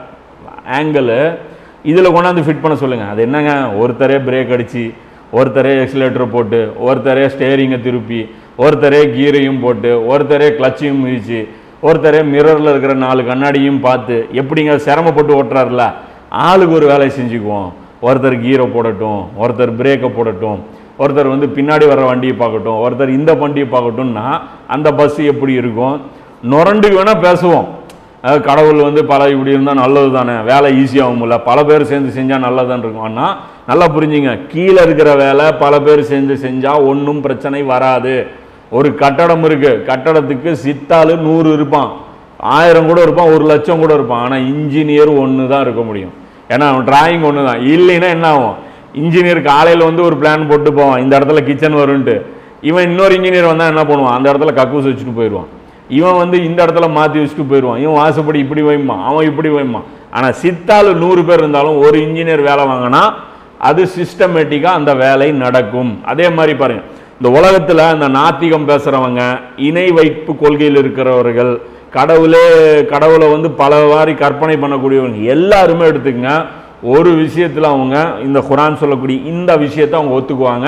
ஆங்கிள் இதில் கொண்டாந்து ஃபிட் பண்ண சொல்லுங்க அது என்னங்க ஒருத்தரே பிரேக் அடிச்சு ஒருத்தரே எக்ஸிலேட்டர் போட்டு ஒருத்தரே ஸ்டேரிங்கை திருப்பி ஒருத்தரே கீரையும் போட்டு ஒருத்தரே கிளச்சையும் மிதிச்சு ஒருத்தரே மிரரில் இருக்கிற நாலு கண்ணாடியும் பார்த்து எப்படிங்க சிரமப்பட்டு ஓட்டுறாருல ஆளுக்கு ஒரு வேலையை செஞ்சுக்குவோம் ஒருத்தர் கீரை போடட்டும் ஒருத்தர் பிரேக்கை போடட்டும் ஒருத்தர் வந்து பின்னாடி வர்ற வண்டியை பார்க்கட்டும் ஒருத்தர் இந்த வண்டியை பார்க்கட்டும்னா அந்த பஸ் எப்படி இருக்கும் நுரண்டுக்கு வேணால் பேசுவோம் அதாவது கடவுள் வந்து பல இப்படி இருந்தால் நல்லது தானே வேலை ஈஸியாகும்ல பல பேர் சேர்ந்து செஞ்சால் நல்லதான் இருக்கும் ஆனால் நல்லா புரிஞ்சுங்க கீழே இருக்கிற வேலை பல பேர் சேர்ந்து செஞ்சால் ஒன்றும் பிரச்சனை வராது ஒரு கட்டடம் இருக்கு கட்டடத்துக்கு சித்தாலு நூறு இருப்பான் ஆயிரம் கூட இருப்பான் ஒரு லட்சம் கூட இருப்பான் ஆனால் இன்ஜினியர் ஒன்று தான் இருக்க முடியும் ஏன்னா அவன் டிராயிங் ஒன்று தான் இல்லைன்னா என்ன ஆகும் இன்ஜினியர் காலையில் வந்து ஒரு பிளான் போட்டு போவான் இந்த இடத்துல கிச்சன் வரும்ன்ட்டு இவன் இன்னொரு இன்ஜினியர் வந்தால் என்ன பண்ணுவான் அந்த இடத்துல கக்கூஸ் வச்சுட்டு போயிடுவான் இவன் வந்து இந்த இடத்துல மாற்றி வச்சுட்டு போயிடுவான் இவன் வாசப்படி இப்படி வைமா அவன் இப்படி வைமா ஆனால் சித்தாள் நூறு பேர் இருந்தாலும் ஒரு இன்ஜினியர் வேலை வாங்கினா அது சிஸ்டமேட்டிக்காக அந்த வேலை நடக்கும் அதே மாதிரி பாருங்க இந்த உலகத்தில் இந்த நாத்திகம் பேசுகிறவங்க இணை வைப்பு கொள்கையில் இருக்கிறவர்கள் கடவுளே கடவுளை வந்து பல வாரி கற்பனை பண்ணக்கூடியவங்க எல்லாருமே எடுத்துக்கங்க ஒரு விஷயத்தில் அவங்க இந்த குரான் சொல்லக்கூடிய இந்த விஷயத்தை அவங்க ஒத்துக்குவாங்க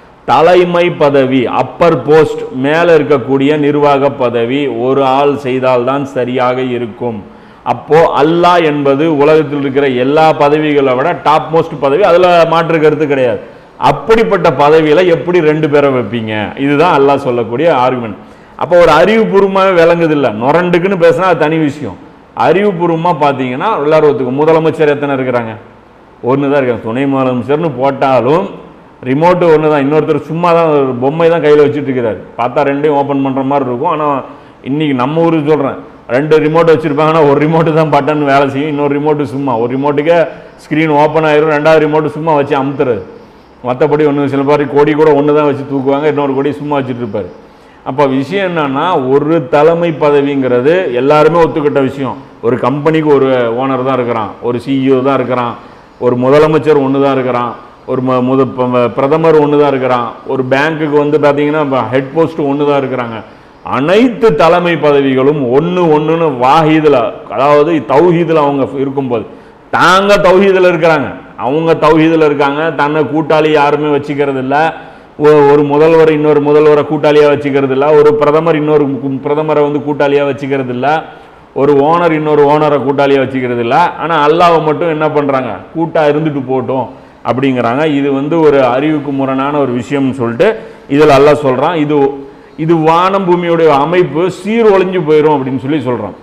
தலைமை பதவி அப்பர் போஸ்ட் மேலே இருக்கக்கூடிய நிர்வாக பதவி ஒரு ஆள் செய்தால்தான் சரியாக இருக்கும் அப்போ அல்லாஹ் என்பது உலகத்தில் இருக்கிற எல்லா பதவிகளை விட டாப் மோஸ்ட் பதவி அதில் மாற்று கருத்து கிடையாது அப்படிப்பட்ட பதவியில் எப்படி ரெண்டு பேரை வைப்பீங்க இதுதான் அல்லாஹ் சொல்லக்கூடிய ஆர்குமெண்ட் அப்போ ஒரு அறிவுபூர்வமாகவே விளங்குது இல்லை நொரண்டுக்குன்னு பேசினா அது தனி விஷயம் அறிவுபூர்வமாக பார்த்தீங்கன்னா எல்லாரும் ஒத்துக்கும் முதலமைச்சர் எத்தனை இருக்கிறாங்க ஒன்று தான் இருக்காங்க துணை முதலமைச்சர்னு போட்டாலும் ரிமோட்டு ஒன்று தான் இன்னொருத்தர் சும்மா தான் ஒரு பொம்மை தான் கையில் வச்சுட்டு இருக்கிறாரு பார்த்தா ரெண்டையும் ஓப்பன் பண்ணுற மாதிரி இருக்கும் ஆனால் இன்னைக்கு நம்ம ஊருக்கு சொல்கிறேன் ரெண்டு ரிமோட் வச்சுருப்பாங்கன்னா ஒரு ரிமோட்டு தான் பட்டன் வேலை செய்யும் இன்னொரு ரிமோட்டு சும்மா ஒரு ரிமோட்டுக்கே ஸ்க்ரீன் ஓப்பன் ஆயிரும் ரெண்டாவது ரிமோட்டு சும்மா வச்சு அமுத்துறது மற்றபடி ஒன்று சில பேர் கொடி கூட ஒன்று தான் வச்சு தூக்குவாங்க இன்னொரு கொடி சும்மா வச்சுட்டு இருப்பாரு அப்போ விஷயம் என்னன்னா ஒரு தலைமை பதவிங்கிறது எல்லாருமே ஒத்துக்கிட்ட விஷயம் ஒரு கம்பெனிக்கு ஒரு ஓனர் தான் இருக்கிறான் ஒரு சிஇஓ தான் இருக்கிறான் ஒரு முதலமைச்சர் ஒன்று தான் இருக்கிறான் ஒரு ம- முத ப- பிரதமர் ஒன்று தான் இருக்கிறான் ஒரு பேங்க்குக்கு வந்து பார்த்தீங்கன்னா ஹெட் போஸ்ட் ஒன்று தான் இருக்கிறாங்க அனைத்து தலைமை பதவிகளும் ஒன்று ஒன்றுன்னு வாஹீதில் அதாவது தௌஹீதில் அவங்க இருக்கும்போது தாங்க தௌஹீதில் இருக்கிறாங்க அவங்க தௌஹீதில் இருக்காங்க தன்னை கூட்டாளி யாருமே வச்சுக்கிறது இல்ல ஒ- ஒரு முதல்வர் இன்னொரு முதல்வரை கூட்டாளியாக வச்சுக்கிறது இல்ல ஒரு பிரதமர் இன்னொரு கு- பிரதமரை வந்து கூட்டாளியாக வச்சுக்கிறது இல்ல ஒரு ஓனர் இன்னொரு ஓனரை கூட்டாளியாக வச்சுக்கிறது இல்ல ஆனால் அல்லாவை மட்டும் என்ன பண்ணுறாங்க கூட்டா இருந்துட்டு போகட்டும் அப்படிங்கிறாங்க இது வந்து ஒரு அறிவுக்கு முரணான ஒரு விஷயம்னு சொல்லிட்டு இதில் அல்லாஹ் சொல்கிறான் இது இது வானம் பூமியுடைய அமைப்பு சீரொழிஞ்சு போயிடும் அப்படின்னு சொல்லி சொல்கிறான்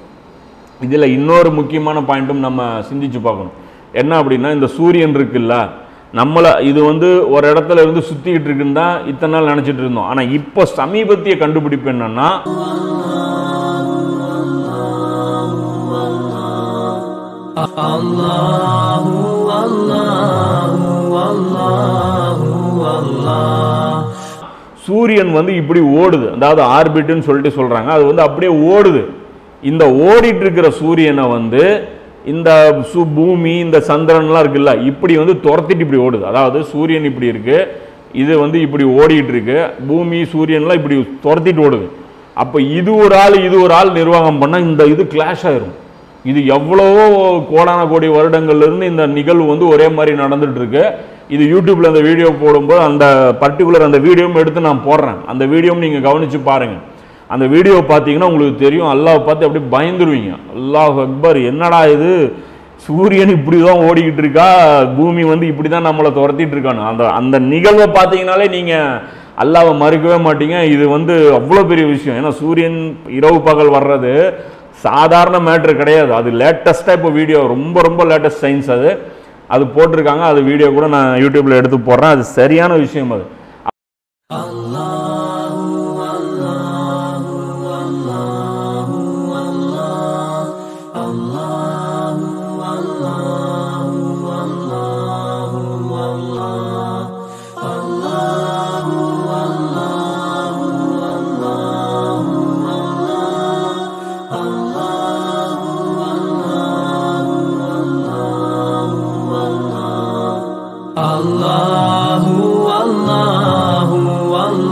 இதில் இன்னொரு முக்கியமான பாயிண்ட்டும் நம்ம சிந்திச்சு பார்க்கணும் என்ன அப்படின்னா இந்த சூரியன் இருக்குல்ல நம்மளை இது வந்து ஒரு இடத்துல இருந்து சுற்றிக்கிட்டு இருக்குன்னு தான் இத்தனை நாள் நினச்சிட்டு இருந்தோம் ஆனால் இப்போ சமீபத்திய கண்டுபிடிப்பு என்னன்னா Allahu Allahu Allahu Allah சூரியன் வந்து இப்படி ஓடுது அதாவது ஆர்பிட்னு சொல்லிட்டு சொல்றாங்க அது வந்து அப்படியே ஓடுது இந்த ஓடிட்டு இருக்கிற சூரியனை வந்து இந்த சு பூமி இந்த சந்திரன்லாம் இருக்குல்ல இப்படி வந்து துரத்திட்டு இப்படி ஓடுது அதாவது சூரியன் இப்படி இருக்கு இது வந்து இப்படி ஓடிட்டு இருக்கு பூமி சூரியன்லாம் இப்படி துரத்திட்டு ஓடுது அப்போ இது ஒரு ஆள் இது ஒரு ஆள் நிர்வாகம் பண்ணால் இந்த இது கிளாஷ் ஆயிரும் இது எவ்வளவோ கோடான கோடி வருடங்கள்ல இருந்து இந்த நிகழ்வு வந்து ஒரே மாதிரி நடந்துட்டு இருக்கு இது யூடியூப்ல அந்த வீடியோ போடும்போது அந்த பர்டிகுலர் அந்த வீடியோவும் எடுத்து நான் போடுறேன் அந்த வீடியோவும் நீங்க கவனிச்சு பாருங்க அந்த வீடியோ பார்த்தீங்கன்னா உங்களுக்கு தெரியும் அல்லாஹ் பார்த்து அப்படியே பயந்துருவீங்க அல்லாஹ் அக்பர் என்னடா இது சூரியன் இப்படி தான் ஓடிக்கிட்டு இருக்கா பூமி வந்து இப்படி தான் நம்மளை துரத்திட்டு இருக்கானு அந்த அந்த நிகழ்வை பார்த்தீங்கனாலே நீங்கள் அல்லாவை மறுக்கவே மாட்டீங்க இது வந்து அவ்வளோ பெரிய விஷயம் ஏன்னா சூரியன் இரவு பகல் வர்றது சாதாரண மேட்ரு கிடையாது அது லேட்டஸ்ட்டாக இப்போ வீடியோ ரொம்ப ரொம்ப லேட்டஸ்ட் சயின்ஸ் அது அது போட்டிருக்காங்க அது வீடியோ கூட நான் யூடியூப்ல எடுத்து போடுறேன் அது சரியான விஷயம் அது Allahu Allahu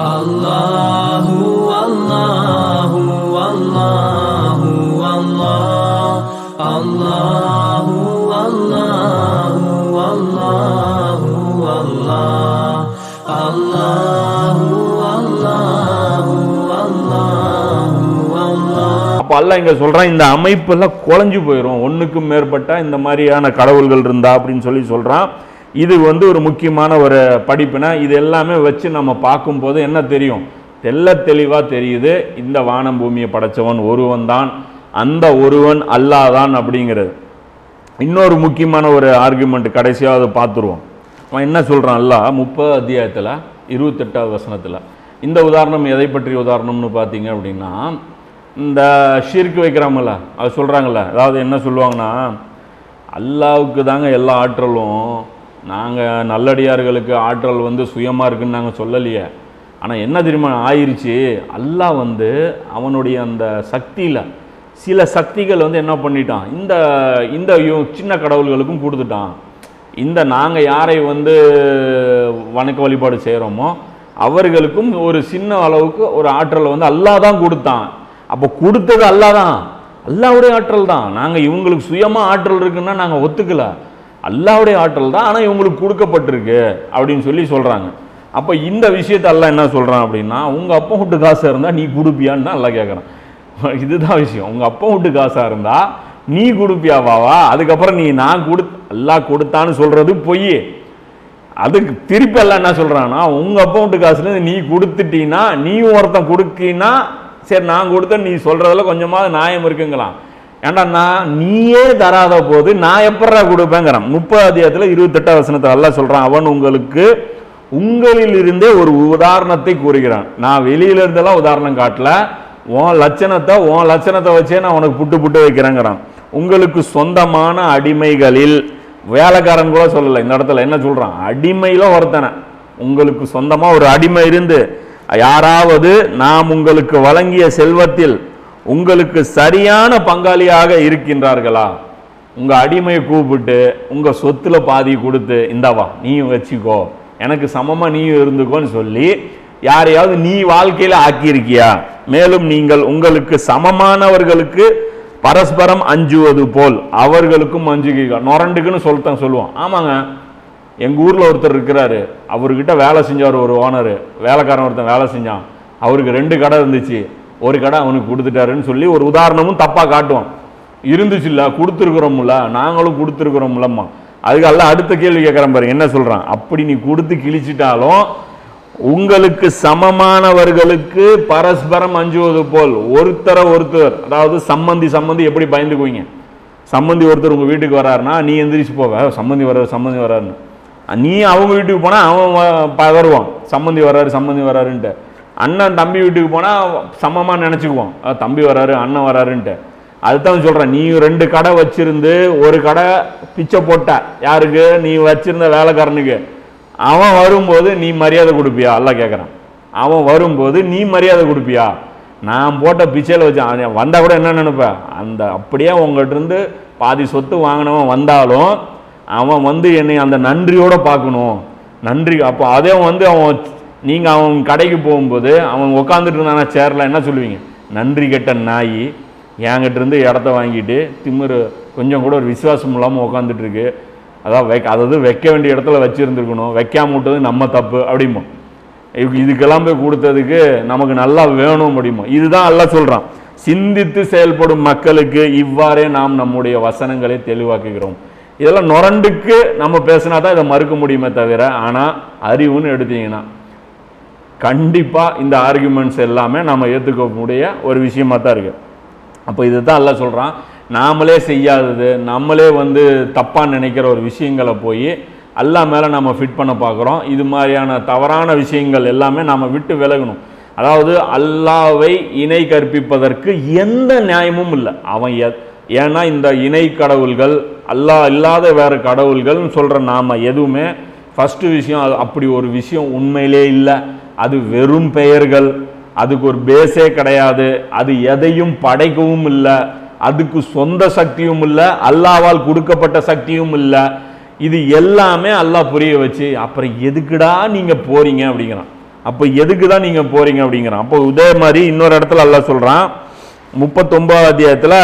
الله والله والله والله الله والله والله والله الله والله والله والله அப்போ அல்லாஹ் இங்க சொல்றான் இந்த அமைப்பெல்லாம் குழஞ்சு போயிடும் ஒண்ணுக்கும் மேற்பட்ட இந்த மாதிரியான கடவுள்கள் இருந்தா அப்படின்னு சொல்லி சொல்றான் இது வந்து ஒரு முக்கியமான ஒரு படிப்புனா இது எல்லாமே வச்சு நம்ம பார்க்கும்போது என்ன தெரியும் தெள்ள தெளிவா தெரியுது இந்த வானம் பூமியை படைச்சவன் ஒருவன் தான் அந்த ஒருவன் அல்லாஹ் தான் அப்படிங்கிறது இன்னொரு முக்கியமான ஒரு ஆர்குமெண்ட் கடைசியாக அதை பார்த்துருவோம் அவன் என்ன சொல்கிறான் அல்லாஹ் முப்பது அத்தியாயத்தில் இருபத்தெட்டாவது வசனத்தில் இந்த உதாரணம் எதை பற்றிய உதாரணம்னு பார்த்தீங்க அப்படின்னா இந்த ஷிர்க் வைக்கிறாமல்ல அது சொல்கிறாங்கல்ல அதாவது என்ன சொல்லுவாங்கன்னா அல்லாவுக்கு தாங்க எல்லா ஆற்றலும் நாங்கள் நல்லடியார்களுக்கு ஆற்றல் வந்து சுயமாக இருக்குன்னு நாங்கள் சொல்லலையே ஆனால் என்ன தெரியுமா ஆயிருச்சு அல்லாஹ் வந்து அவனுடைய அந்த சக்தியில் சில சக்திகள் வந்து என்ன பண்ணிட்டான் இந்த இந்த யு- சின்ன கடவுள்களுக்கும் கொடுத்துட்டான் இந்த நாங்கள் யாரை வந்து வணக்க வழிபாடு செய்கிறோமோ அவர்களுக்கும் ஒரு சின்ன அளவுக்கு ஒரு ஆற்றலை வந்து அல்லாஹ் தான் கொடுத்தான் அப்போ கொடுத்தது அல்லாஹ் தான் அல்லாஹ்வுடைய ஆற்றல் தான் நாங்கள் இவங்களுக்கு சுயமாக ஆற்றல் இருக்குன்னா நாங்கள் ஒத்துக்கல அல்லாஹ்வுடைய ஆற்றல் தான் ஆனால் இவங்களுக்கு கொடுக்கப்பட்டிருக்கு அப்படின்னு சொல்லி சொல்கிறாங்க அப்போ இந்த விஷயத்தை அல்லாஹ் என்ன சொல்கிறான் அப்படின்னா உங்கள் அப்பா விட்டு காசு இருந்தால் நீ கொடுப்பியான்னு தான் அல்லாஹ் கேட்குறான் இதுதான் விஷயம் உங்கள் அப்பா விட்டு காசாக இருந்தால் நீ கொடுப்பியா வாவா அதுக்கப்புறம் நீ நான் கொடு அல்லாஹ் கொடுத்தான்னு சொல்கிறது பொய் அதுக்கு திருப்பி எல்லாம் என்ன சொல்றான்னா உங்க அக்கௌண்ட் காசுல இருந்து நீ கொடுத்துட்டீன்னா நீ ஒருத்தன் கொடுக்கினா சரி நான் கொடுத்த நீ சொல்றதுல கொஞ்சமாவது நியாயம் இருக்குங்களாம் ஏன்டா நான் நீயே தராத போது நான் எப்படா கொடுப்பேங்கிறான் முப்பது அதிகாரத்தில் இருபத்தெட்டாம் வசனத்தை எல்லாம் சொல்றான் அவன் உங்களுக்கு உங்களில் இருந்தே ஒரு உதாரணத்தை கூறுகிறான் நான் வெளியில இருந்தெல்லாம் உதாரணம் காட்டல உன் லட்சணத்தை உன் லட்சணத்தை வச்சே நான் உனக்கு புட்டு புட்டு வைக்கிறேங்கிறான் உங்களுக்கு சொந்தமான அடிமைகளில் வேலைக்காரன் கூட சொல்லலை இந்த இடத்துல என்ன சொல்றான் அடிமையில ஒருத்தனை உங்களுக்கு சொந்தமா ஒரு அடிமை இருந்து யாராவது நாம் உங்களுக்கு வழங்கிய செல்வத்தில் உங்களுக்கு சரியான பங்காளியாக இருக்கின்றார்களா உங்க அடிமையை கூப்பிட்டு உங்க சொத்துல பாதி கொடுத்து இந்தாவா நீயும் வச்சுக்கோ எனக்கு சமமா நீயும் இருந்துக்கோன்னு சொல்லி யாரையாவது நீ வாழ்க்கையில ஆக்கியிருக்கியா மேலும் நீங்கள் உங்களுக்கு சமமானவர்களுக்கு பரஸ்பரம் அஞ்சுவது போல் அவர்களுக்கும் அஞ்சுக நொரண்டுக்குன்னு சொல்லிட்டான் சொல்லுவான் ஆமாங்க எங்க ஊர்ல ஒருத்தர் இருக்கிறாரு அவர்கிட்ட வேலை செஞ்சார் ஒரு ஓனர் வேலைக்காரன் ஒருத்தன் வேலை செஞ்சான் அவருக்கு ரெண்டு கடை இருந்துச்சு ஒரு கடை அவனுக்கு கொடுத்துட்டாருன்னு சொல்லி ஒரு உதாரணமும் தப்பா காட்டுவான் இருந்துச்சுல்ல கொடுத்துருக்குறோம்ல நாங்களும் கொடுத்துருக்குறோம்லம்மா அதுக்கு அல்ல அடுத்த கேள்வி கேட்குறேன் பாருங்க என்ன சொல்றான் அப்படி நீ கொடுத்து கிழிச்சிட்டாலும் உங்களுக்கு சமமானவர்களுக்கு பரஸ்பரம் அஞ்சுவது போல் ஒருத்தரை ஒருத்தர் அதாவது சம்மந்தி சம்மந்தி எப்படி பயந்துக்குவீங்க சம்மந்தி ஒருத்தர் உங்க வீட்டுக்கு வராருன்னா நீ எந்திரிச்சு போவ சம்மந்தி வர்றாரு சம்மந்தி வர்றாருன்னு நீ அவங்க வீட்டுக்கு போனா அவன் வ- பதறுவான் சம்மந்தி வர்றாரு சம்மந்தி வர்றாருன்ட்டு அண்ணன் தம்பி வீட்டுக்கு போனா சமமா நினைச்சுக்குவான் அஹ் தம்பி வராரு அண்ணன் வராருன்ட்டு அதுதான் சொல்றேன் நீ ரெண்டு கடை வச்சிருந்து ஒரு கடை பிச்சை போட்ட யாருக்கு நீ வச்சிருந்த வேலைக்காரனுக்கு அவன் வரும்போது நீ மரியாதை கொடுப்பியா அல்லாஹ் கேட்குறான் அவன் வரும்போது நீ மரியாதை கொடுப்பியா நான் போட்ட பிச்சையில் வச்சு அவன் வந்தா கூட என்ன நினைப்ப அந்த அப்படியே உங்கள்கிட்ட இருந்து பாதி சொத்து வாங்கினவன் வந்தாலும் அவன் வந்து என்னை அந்த நன்றியோட பார்க்கணும் நன்றி அப்போ அதே வந்து அவன் நீங்கள் அவன் கடைக்கு போகும்போது அவன் உட்காந்துட்டு இருந்தானா சேரில் என்ன சொல்லுவீங்க நன்றி கெட்ட நாய் என்கிட்ட இருந்து இடத்த வாங்கிட்டு திமிரு கொஞ்சம் கூட ஒரு விசுவாசம் இல்லாமல் உட்காந்துட்டு இருக்கு அதான் வைக்க அதாவது வைக்க வேண்டிய இடத்துல வச்சிருந்துருக்கணும் வைக்காம விட்டது நம்ம தப்பு அப்படிமோ இதுக்கு- இதுக்கெல்லாம் போய் கொடுத்ததுக்கு நமக்கு நல்லா வேணும் முடியுமோ இதுதான் எல்லாம் சொல்றான் சிந்தித்து செயல்படும் மக்களுக்கு இவ்வாறே நாம் நம்முடைய வசனங்களை தெளிவாக்குகிறோம் இதெல்லாம் நொரண்டுக்கு நம்ம பேசினா தான் இதை மறுக்க முடியுமே தவிர ஆனா அறிவுன்னு எடுத்தீங்கன்னா கண்டிப்பா இந்த ஆர்குமெண்ட்ஸ் எல்லாமே நம்ம ஏற்றுக்கக்கூடிய ஒரு விஷயமா தான் இருக்கு அப்போ இதுதான் எல்லாம் சொல்றான் நாமளே செய்யாதது நம்மளே வந்து தப்பா நினைக்கிற ஒரு விஷயங்களை போய் அல்லாஹ் மேல நம்ம ஃபிட் பண்ண பார்க்குறோம் இது மாதிரியான தவறான விஷயங்கள் எல்லாமே நாம விட்டு விலகணும் அதாவது அல்லாவை இணை கற்பிப்பதற்கு எந்த நியாயமும் இல்லை அவன் எ- ஏன்னா இந்த இணை கடவுள்கள் அல்லாஹ் இல்லாத வேற கடவுள்கள்னு சொல்ற நாம எதுவுமே ஃபர்ஸ்ட் விஷயம் அது அப்படி ஒரு விஷயம் உண்மையிலே இல்லை அது வெறும் பெயர்கள் அதுக்கு ஒரு பேஸே கிடையாது அது எதையும் படைக்கவும் இல்லை அதுக்கு சொந்த சக்தியும் இல்லை அல்லாவால் கொடுக்கப்பட்ட சக்தியும் இல்லை இது எல்லாமே அல்லாஹ் புரிய வச்சு அப்புறம் எதுக்குடா நீங்க போறீங்க அப்படிங்கிறான் அப்போ எதுக்கு தான் நீங்கள் போகிறீங்க அப்படிங்கிறான் அப்போ இதே மாதிரி இன்னொரு இடத்துல அல்லாஹ் சொல்கிறான் முப்பத்தொம்போது அத்தியாயத்தில்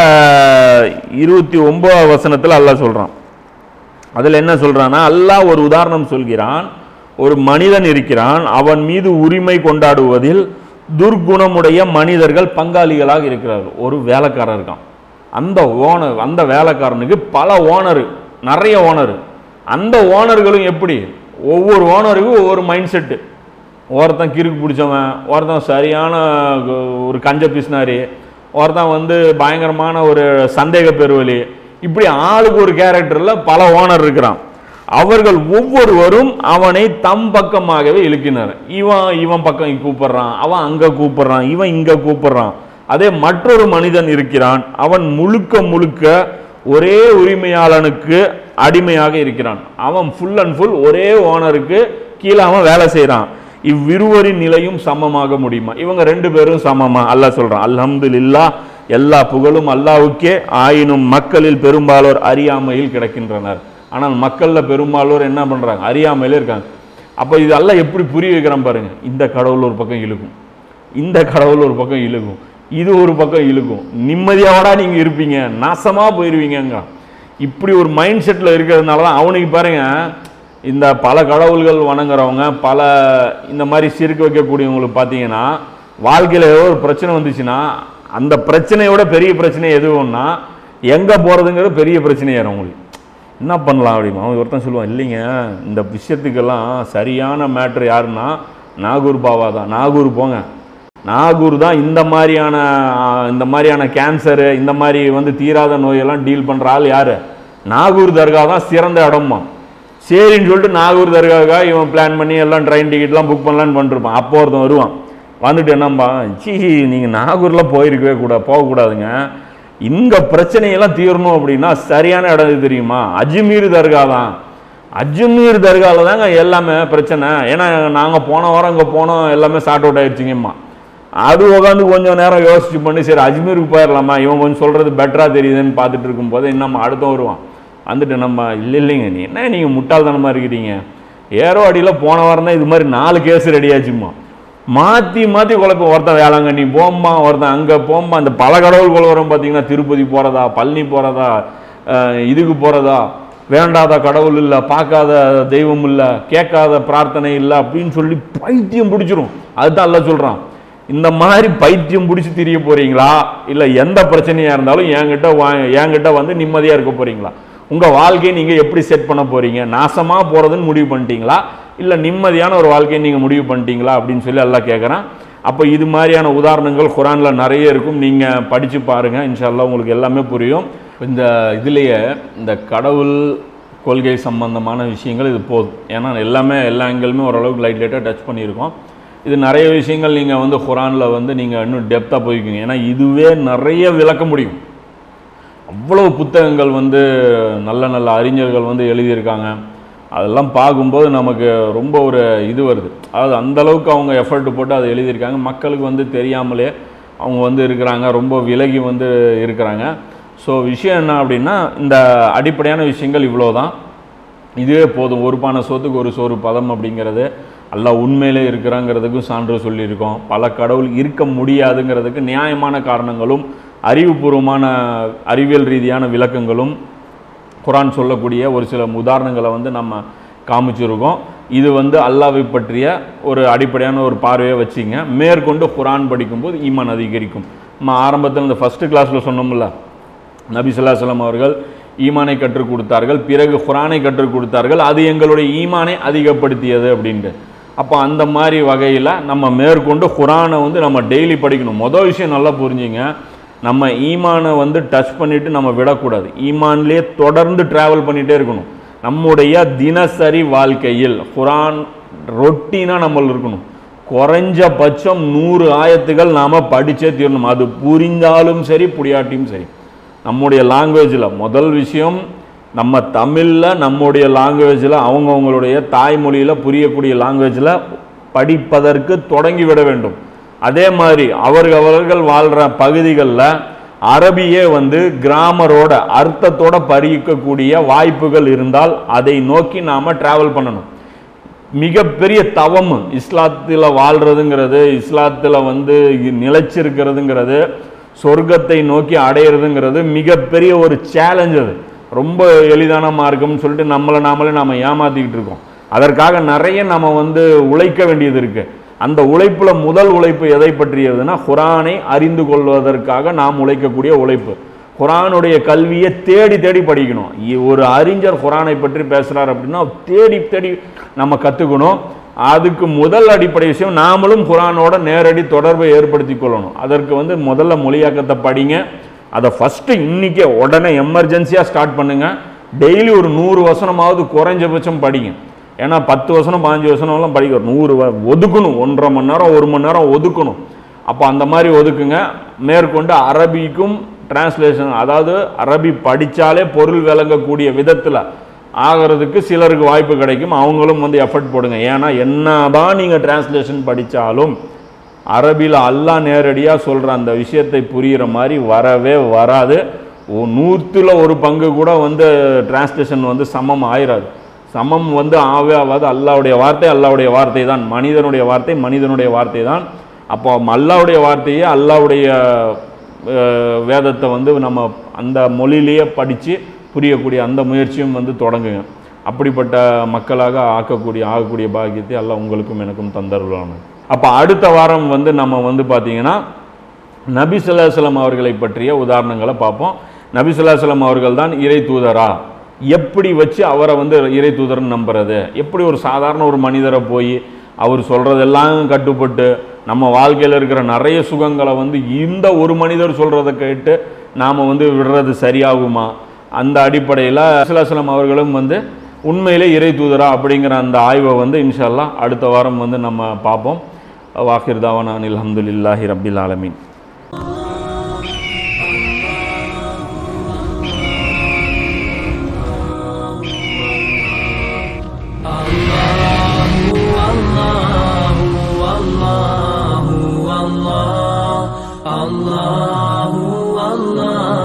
இருபத்தி ஒன்பதாவது வசனத்தில் அல்லாஹ் சொல்கிறான் அதில் என்ன சொல்றான்னா அல்லாஹ் ஒரு உதாரணம் சொல்கிறான் ஒரு மனிதன் இருக்கிறான் அவன் மீது உரிமை கொண்டாடுவதில் துர்குணமுடைய மனிதர்கள் பங்காளிகளாக இருக்கிறார்கள் ஒரு வேலைக்காரன் இருக்கான் அந்த ஓனர் அந்த வேலைக்காரனுக்கு பல ஓனர் நிறைய ஓனர் அந்த ஓனர்களும் எப்படி ஒவ்வொரு ஓனருக்கும் ஒவ்வொரு மைண்ட் செட்டு ஒருத்தன் கிறுக்கு பிடிச்சவன் ஒருத்தன் சரியான கு- ஒரு கஞ்ச பிசினாரி ஒருத்தன் வந்து பயங்கரமான ஒரு சந்தேக பெருவலி இப்படி ஆளுக்கு ஒரு கேரக்டரில் பல ஓனர் இருக்கிறான் அவர்கள் ஒவ்வொருவரும் அவனை தம் பக்கமாகவே இழுக்கினர் இவன் இவன் பக்கம் கூப்பிடுறான் அவன் அங்க கூப்பிடுறான் இவன் இங்க கூப்பிடுறான் அதே மற்றொரு மனிதன் இருக்கிறான் அவன் முழுக்க முழுக்க ஒரே உரிமையாளனுக்கு அடிமையாக இருக்கிறான் அவன் ஃபுல் அண்ட் ஃபுல் ஒரே ஓனருக்கு கீழே அவன் வேலை செய்கிறான் இவ்விருவரின் நிலையும் சமமாக முடியுமா இவங்க ரெண்டு பேரும் சமமா அல்லாஹ் சொல்றான் அல்ஹம்துலில்லா எல்லா புகழும் அல்லாஹ்வுக்கே ஆயினும் மக்களில் பெரும்பாலோர் அறியாமையில் கிடக்கின்றனர் ஆனால் மக்கள்ல பெரும்பாலோர் என்ன பண்றாங்க அறியாமையிலே இருக்காங்க அப்போ இது எல்லாம் எப்படி புரிய வைக்கிறான் பாருங்க இந்த கடவுள் ஒரு பக்கம் இழுக்கும் இந்த கடவுள் ஒரு பக்கம் இழுக்கும் இது ஒரு பக்கம் இழுக்கும் நிம்மதியாவடா நீங்க இருப்பீங்க நாசமா போயிருவீங்கங்க இப்படி ஒரு மைண்ட் செட்டில் இருக்கிறதுனால தான் அவனுக்கு பாருங்க இந்த பல கடவுள்கள் வணங்குறவங்க பல இந்த மாதிரி சிரிக்க வைக்கக்கூடியவங்களுக்கு பார்த்தீங்கன்னா வாழ்க்கையில் ஏதோ ஒரு பிரச்சனை வந்துச்சுன்னா அந்த பிரச்சனையோட பெரிய பிரச்சனை எதுவும்னா எங்கே போகிறதுங்கிறது பெரிய பிரச்சனையாயிரும் அவங்களுக்கு என்ன பண்ணலாம் அப்படிமா அவன் ஒருத்தன் சொல்லுவான் இல்லைங்க இந்த விஷயத்துக்கெல்லாம் சரியான மேட்ரு யாருன்னா நாகூர் பாபா தான் நாகூர் போங்க நாகூர் தான் இந்த மாதிரியான ஆ, இந்த மாதிரியான கேன்சரு இந்த மாதிரி வந்து தீராத நோயெல்லாம் டீல் பண்ணுற ஆள் யார் நாகூர் தர்கா தான் சிறந்த இடமா சரின்னு சொல்லிட்டு நாகூர் தர்காவுக்காக இவன் பிளான் பண்ணி எல்லாம் ட்ரெயின் டிக்கெட்லாம் புக் பண்ணலான்னு பண்ணிருப்பான் அப்போ ஒருத்தன் வருவான் வந்துட்டு என்னம்பா சீ நீங்கள் நாகூரில் போயிருக்கவே கூடாது போகக்கூடாதுங்க இந்த பிரச்சனையெல்லாம் தீரணும் அப்படின்னா சரியான இடம் எது தெரியுமா அஜ்மீர் தர்கா தான் அஜ்மீர் தர்காவில் தாங்க எல்லாமே பிரச்சனை ஏன்னா நாங்கள் போன வாரம் அங்கே போனோம் எல்லாமே சார்ட் அவுட் ஆயிடுச்சுங்கம்மா அது உட்காந்து கொஞ்சம் நேரம் யோசிச்சு பண்ணி சரி அஜ்மீருக்கு போயிடலாமா இவன் கொஞ்சம் சொல்கிறது பெட்டராக தெரியுதுன்னு பார்த்துட்டு இருக்கும்போது இன்னும் அடுத்தவன் வருவான் வந்துட்டு நம்ம இல்லை இல்லைங்க நீ என்ன நீங்கள் முட்டாள்தனமாக இருக்கிறீங்க ஏரோ அடியில் போன வாரம் தான் இது மாதிரி நாலு கேஸ் ரெடி ஆச்சும்மா மாற்றி மாற்றி குழப்பம் ஒருத்தன் வேளாங்கண்ணி போம்மா ஒருத்தன் அங்கே போம்மா இந்த பல கடவுள் குலவரம் பார்த்தீங்கன்னா திருப்பதி போகிறதா பழனி போகிறதா இதுக்கு போகிறதா வேண்டாத கடவுள் இல்லை பார்க்காத தெய்வம் இல்லை கேட்காத பிரார்த்தனை இல்லை அப்படின்னு சொல்லி பைத்தியம் பிடிச்சிரும் அதுதான் எல்லாம் சொல்கிறான் இந்த மாதிரி பைத்தியம் பிடிச்சி திரிய போறீங்களா இல்லை எந்த பிரச்சனையாக இருந்தாலும் என்கிட்ட வா என்கிட்ட வந்து நிம்மதியாக இருக்க போறீங்களா உங்கள் வாழ்க்கையை நீங்கள் எப்படி செட் பண்ண போறீங்க நாசமாக போகிறதுன்னு முடிவு பண்ணிட்டீங்களா இல்லை நிம்மதியான ஒரு வாழ்க்கையை நீங்கள் முடிவு பண்ணிட்டீங்களா அப்படின்னு சொல்லி எல்லாம் கேட்குறேன் அப்போ இது மாதிரியான உதாரணங்கள் குரானில் நிறைய இருக்கும் நீங்கள் படித்து பாருங்கள் இன்ஷால்லா உங்களுக்கு எல்லாமே புரியும் இந்த இதுலேயே இந்த கடவுள் கொள்கை சம்பந்தமான விஷயங்கள் இது போதும் ஏன்னா எல்லாமே எல்லா ஆங்கிளுமே ஓரளவுக்கு லைட் லைட்டாக டச் பண்ணியிருக்கோம் இது நிறைய விஷயங்கள் நீங்கள் வந்து குரானில் வந்து நீங்கள் இன்னும் டெப்த்தாக போய்க்குங்க ஏன்னா இதுவே நிறைய விளக்க முடியும் அவ்வளவு புத்தகங்கள் வந்து நல்ல நல்ல அறிஞர்கள் வந்து எழுதியிருக்காங்க அதெல்லாம் பார்க்கும்போது நமக்கு ரொம்ப ஒரு இது வருது அதாவது அந்த அளவுக்கு அவங்க எஃபர்ட் போட்டு அதை எழுதியிருக்காங்க மக்களுக்கு வந்து தெரியாமலே அவங்க வந்து இருக்கிறாங்க ரொம்ப விலகி வந்து இருக்கிறாங்க ஸோ விஷயம் என்ன அப்படின்னா இந்த அடிப்படையான விஷயங்கள் இவ்வளோ தான் இதுவே போதும் ஒரு பானை சோத்துக்கு ஒரு சோறு பதம் அப்படிங்கிறது அல்லாஹ் உண்மையிலே இருக்கிறாங்கிறதுக்கும் சான்று சொல்லியிருக்கோம் பல கடவுள் இருக்க முடியாதுங்கிறதுக்கு நியாயமான காரணங்களும் அறிவுபூர்வமான அறிவியல் ரீதியான விளக்கங்களும் குரான் சொல்லக்கூடிய ஒரு சில உதாரணங்களை வந்து நம்ம காமிச்சிருக்கோம் இது வந்து அல்லாவை பற்றிய ஒரு அடிப்படையான ஒரு பார்வையை வச்சுங்க மேற்கொண்டு குரான் படிக்கும்போது ஈமான் அதிகரிக்கும் நம்ம ஆரம்பத்தில் இந்த ஃபஸ்ட்டு கிளாஸில் சொன்னோம்ல நபி ஸல்லல்லாஹு அலைஹி வஸல்லம் அவர்கள் ஈமானை கற்றுக் கொடுத்தார்கள் பிறகு குரானை கற்றுக் கொடுத்தார்கள் அது எங்களுடைய ஈமானை அதிகப்படுத்தியது அப்படின்ட்டு அப்போ அந்த மாதிரி வகையில் நம்ம மேற்கொண்டு குரானை வந்து நம்ம டெய்லி படிக்கணும் மொதல் விஷயம் நல்லா புரிஞ்சுங்க நம்ம ஈமானை வந்து டச் பண்ணிட்டு நம்ம விடக்கூடாது ஈமான்லேயே தொடர்ந்து ட்ராவல் பண்ணிகிட்டே இருக்கணும் நம்முடைய தினசரி வாழ்க்கையில் குரான் ரொட்டீனாக நம்ம இருக்கணும் குறைஞ்சபட்சம் நூறு ஆயத்துகள் நாம் படிச்சே தீரணும் அது புரிந்தாலும் சரி புரியாட்டியும் சரி நம்முடைய லாங்குவேஜில் முதல் விஷயம் நம்ம தமிழில் நம்முடைய லாங்குவேஜில் அவங்கவுங்களுடைய தாய்மொழியில் புரியக்கூடிய லாங்குவேஜில் படிப்பதற்கு தொடங்கி விட வேண்டும் அதே மாதிரி அவர்கள் அவர்கள் வாழ்கிற பகுதிகளில் அரபியே வந்து கிராமரோட அர்த்தத்தோட பறிக்கக்கூடிய வாய்ப்புகள் இருந்தால் அதை நோக்கி நாம் ட்ராவல் பண்ணணும் மிகப்பெரிய தவம் இஸ்லாத்தில் வாழ்றதுங்கிறது இஸ்லாத்தில் வந்து நிலைச்சிருக்கிறதுங்கிறது சொர்க்கத்தை நோக்கி அடையிறதுங்கிறது மிகப்பெரிய ஒரு சேலஞ்ச் அது ரொம்ப எளிதான மார்க்கம்னு சொல்லிட்டு நம்மளை நாமளே நாம ஏமாத்திக்கிட்டு இருக்கோம் அதற்காக நிறைய நம்ம வந்து உழைக்க வேண்டியது இருக்கு அந்த உழைப்புல முதல் உழைப்பு எதை பற்றியதுன்னா குரானை அறிந்து கொள்வதற்காக நாம் உழைக்கக்கூடிய உழைப்பு குரானுடைய கல்வியை தேடி தேடி படிக்கணும் இ- ஒரு அறிஞர் குரானை பற்றி பேசுறார் அப்படின்னா தேடி தேடி நம்ம கத்துக்கணும் அதுக்கு முதல் அடிப்படை விஷயம் நாமளும் குரானோட நேரடி தொடர்பை ஏற்படுத்தி கொள்ளணும் அதற்கு வந்து முதல்ல மொழியாக்கத்தை படிங்க அதை ஃபஸ்ட்டு இன்னைக்கே உடனே எமர்ஜென்சியாக ஸ்டார்ட் பண்ணுங்க டெய்லி ஒரு நூறு வசனமாவது குறைஞ்சபட்சம் படிங்க ஏன்னா பத்து வசனம் பாஞ்சு வசனம்லாம் படிக்க நூறு வ- ஒதுக்கணும் ஒன்றரை மணி நேரம் ஒரு மணி நேரம் ஒதுக்கணும் அப்போ அந்த மாதிரி ஒதுக்குங்க மேற்கொண்டு அரபிக்கும் டிரான்ஸ்லேஷன் அதாவது அரபி படித்தாலே பொருள் விளங்கக்கூடிய விதத்தில் ஆகிறதுக்கு சிலருக்கு வாய்ப்பு கிடைக்கும் அவங்களும் வந்து எஃபர்ட் போடுங்க ஏன்னா என்னதான் நீங்கள் டிரான்ஸ்லேஷன் படித்தாலும் அரபியில் அல்லாஹ் நேரடியாக சொல்கிற அந்த விஷயத்தை புரிகிற மாதிரி வரவே வராது ஒ- நூற்றுல ஒரு பங்கு கூட வந்து டிரான்ஸ்லேஷன் வந்து சமம் ஆயிராது சமம் வந்து ஆவே ஆகாது அல்லாவுடைய வார்த்தை அல்லாவுடைய வார்த்தை தான் மனிதனுடைய வார்த்தை மனிதனுடைய வார்த்தை தான் அப்போ அல்லாவுடைய வார்த்தையே அல்லாவுடைய அஹ், வேதத்தை வந்து நம்ம அந்த மொழியிலேயே படித்து புரியக்கூடிய அந்த முயற்சியும் வந்து தொடங்குங்க அப்படிப்பட்ட மக்களாக ஆக்கக்கூடிய ஆகக்கூடிய பாக்கியத்தை அல்லாஹ் உங்களுக்கும் எனக்கும் தந்தருளான அப்போ அடுத்த வாரம் வந்து நம்ம வந்து பார்த்தீங்கன்னா நபி ஸல்லல்லாஹு அவர்களை பற்றிய உதாரணங்களை பார்ப்போம் நபி ஸல்லல்லாஹு அவர்கள் தான் இறை தூதரா எப்படி வச்சு அவரை வந்து இறை தூதர்னு நம்புறது எப்படி ஒரு சாதாரண ஒரு மனிதரை போய் அவர் சொல்றதெல்லாம் கட்டுப்பட்டு நம்ம வாழ்க்கையில் இருக்கிற நிறைய சுகங்களை வந்து இந்த ஒரு மனிதர் சொல்றதை கேட்டு நாம் வந்து விடுறது சரியாகுமா அந்த அடிப்படையில் சிலாசலம் அவர்களும் வந்து உண்மையிலே இறை தூதரா அப்படிங்கிற அந்த ஆய்வை வந்து இன்ஷா அல்லாஹ் அடுத்த வாரம் வந்து நம்ம பார்ப்போம் வாஹிர் தாவானான் அல்ஹம்துலில்லாஹி ரப்பில் ஆலமீன் الله الله الله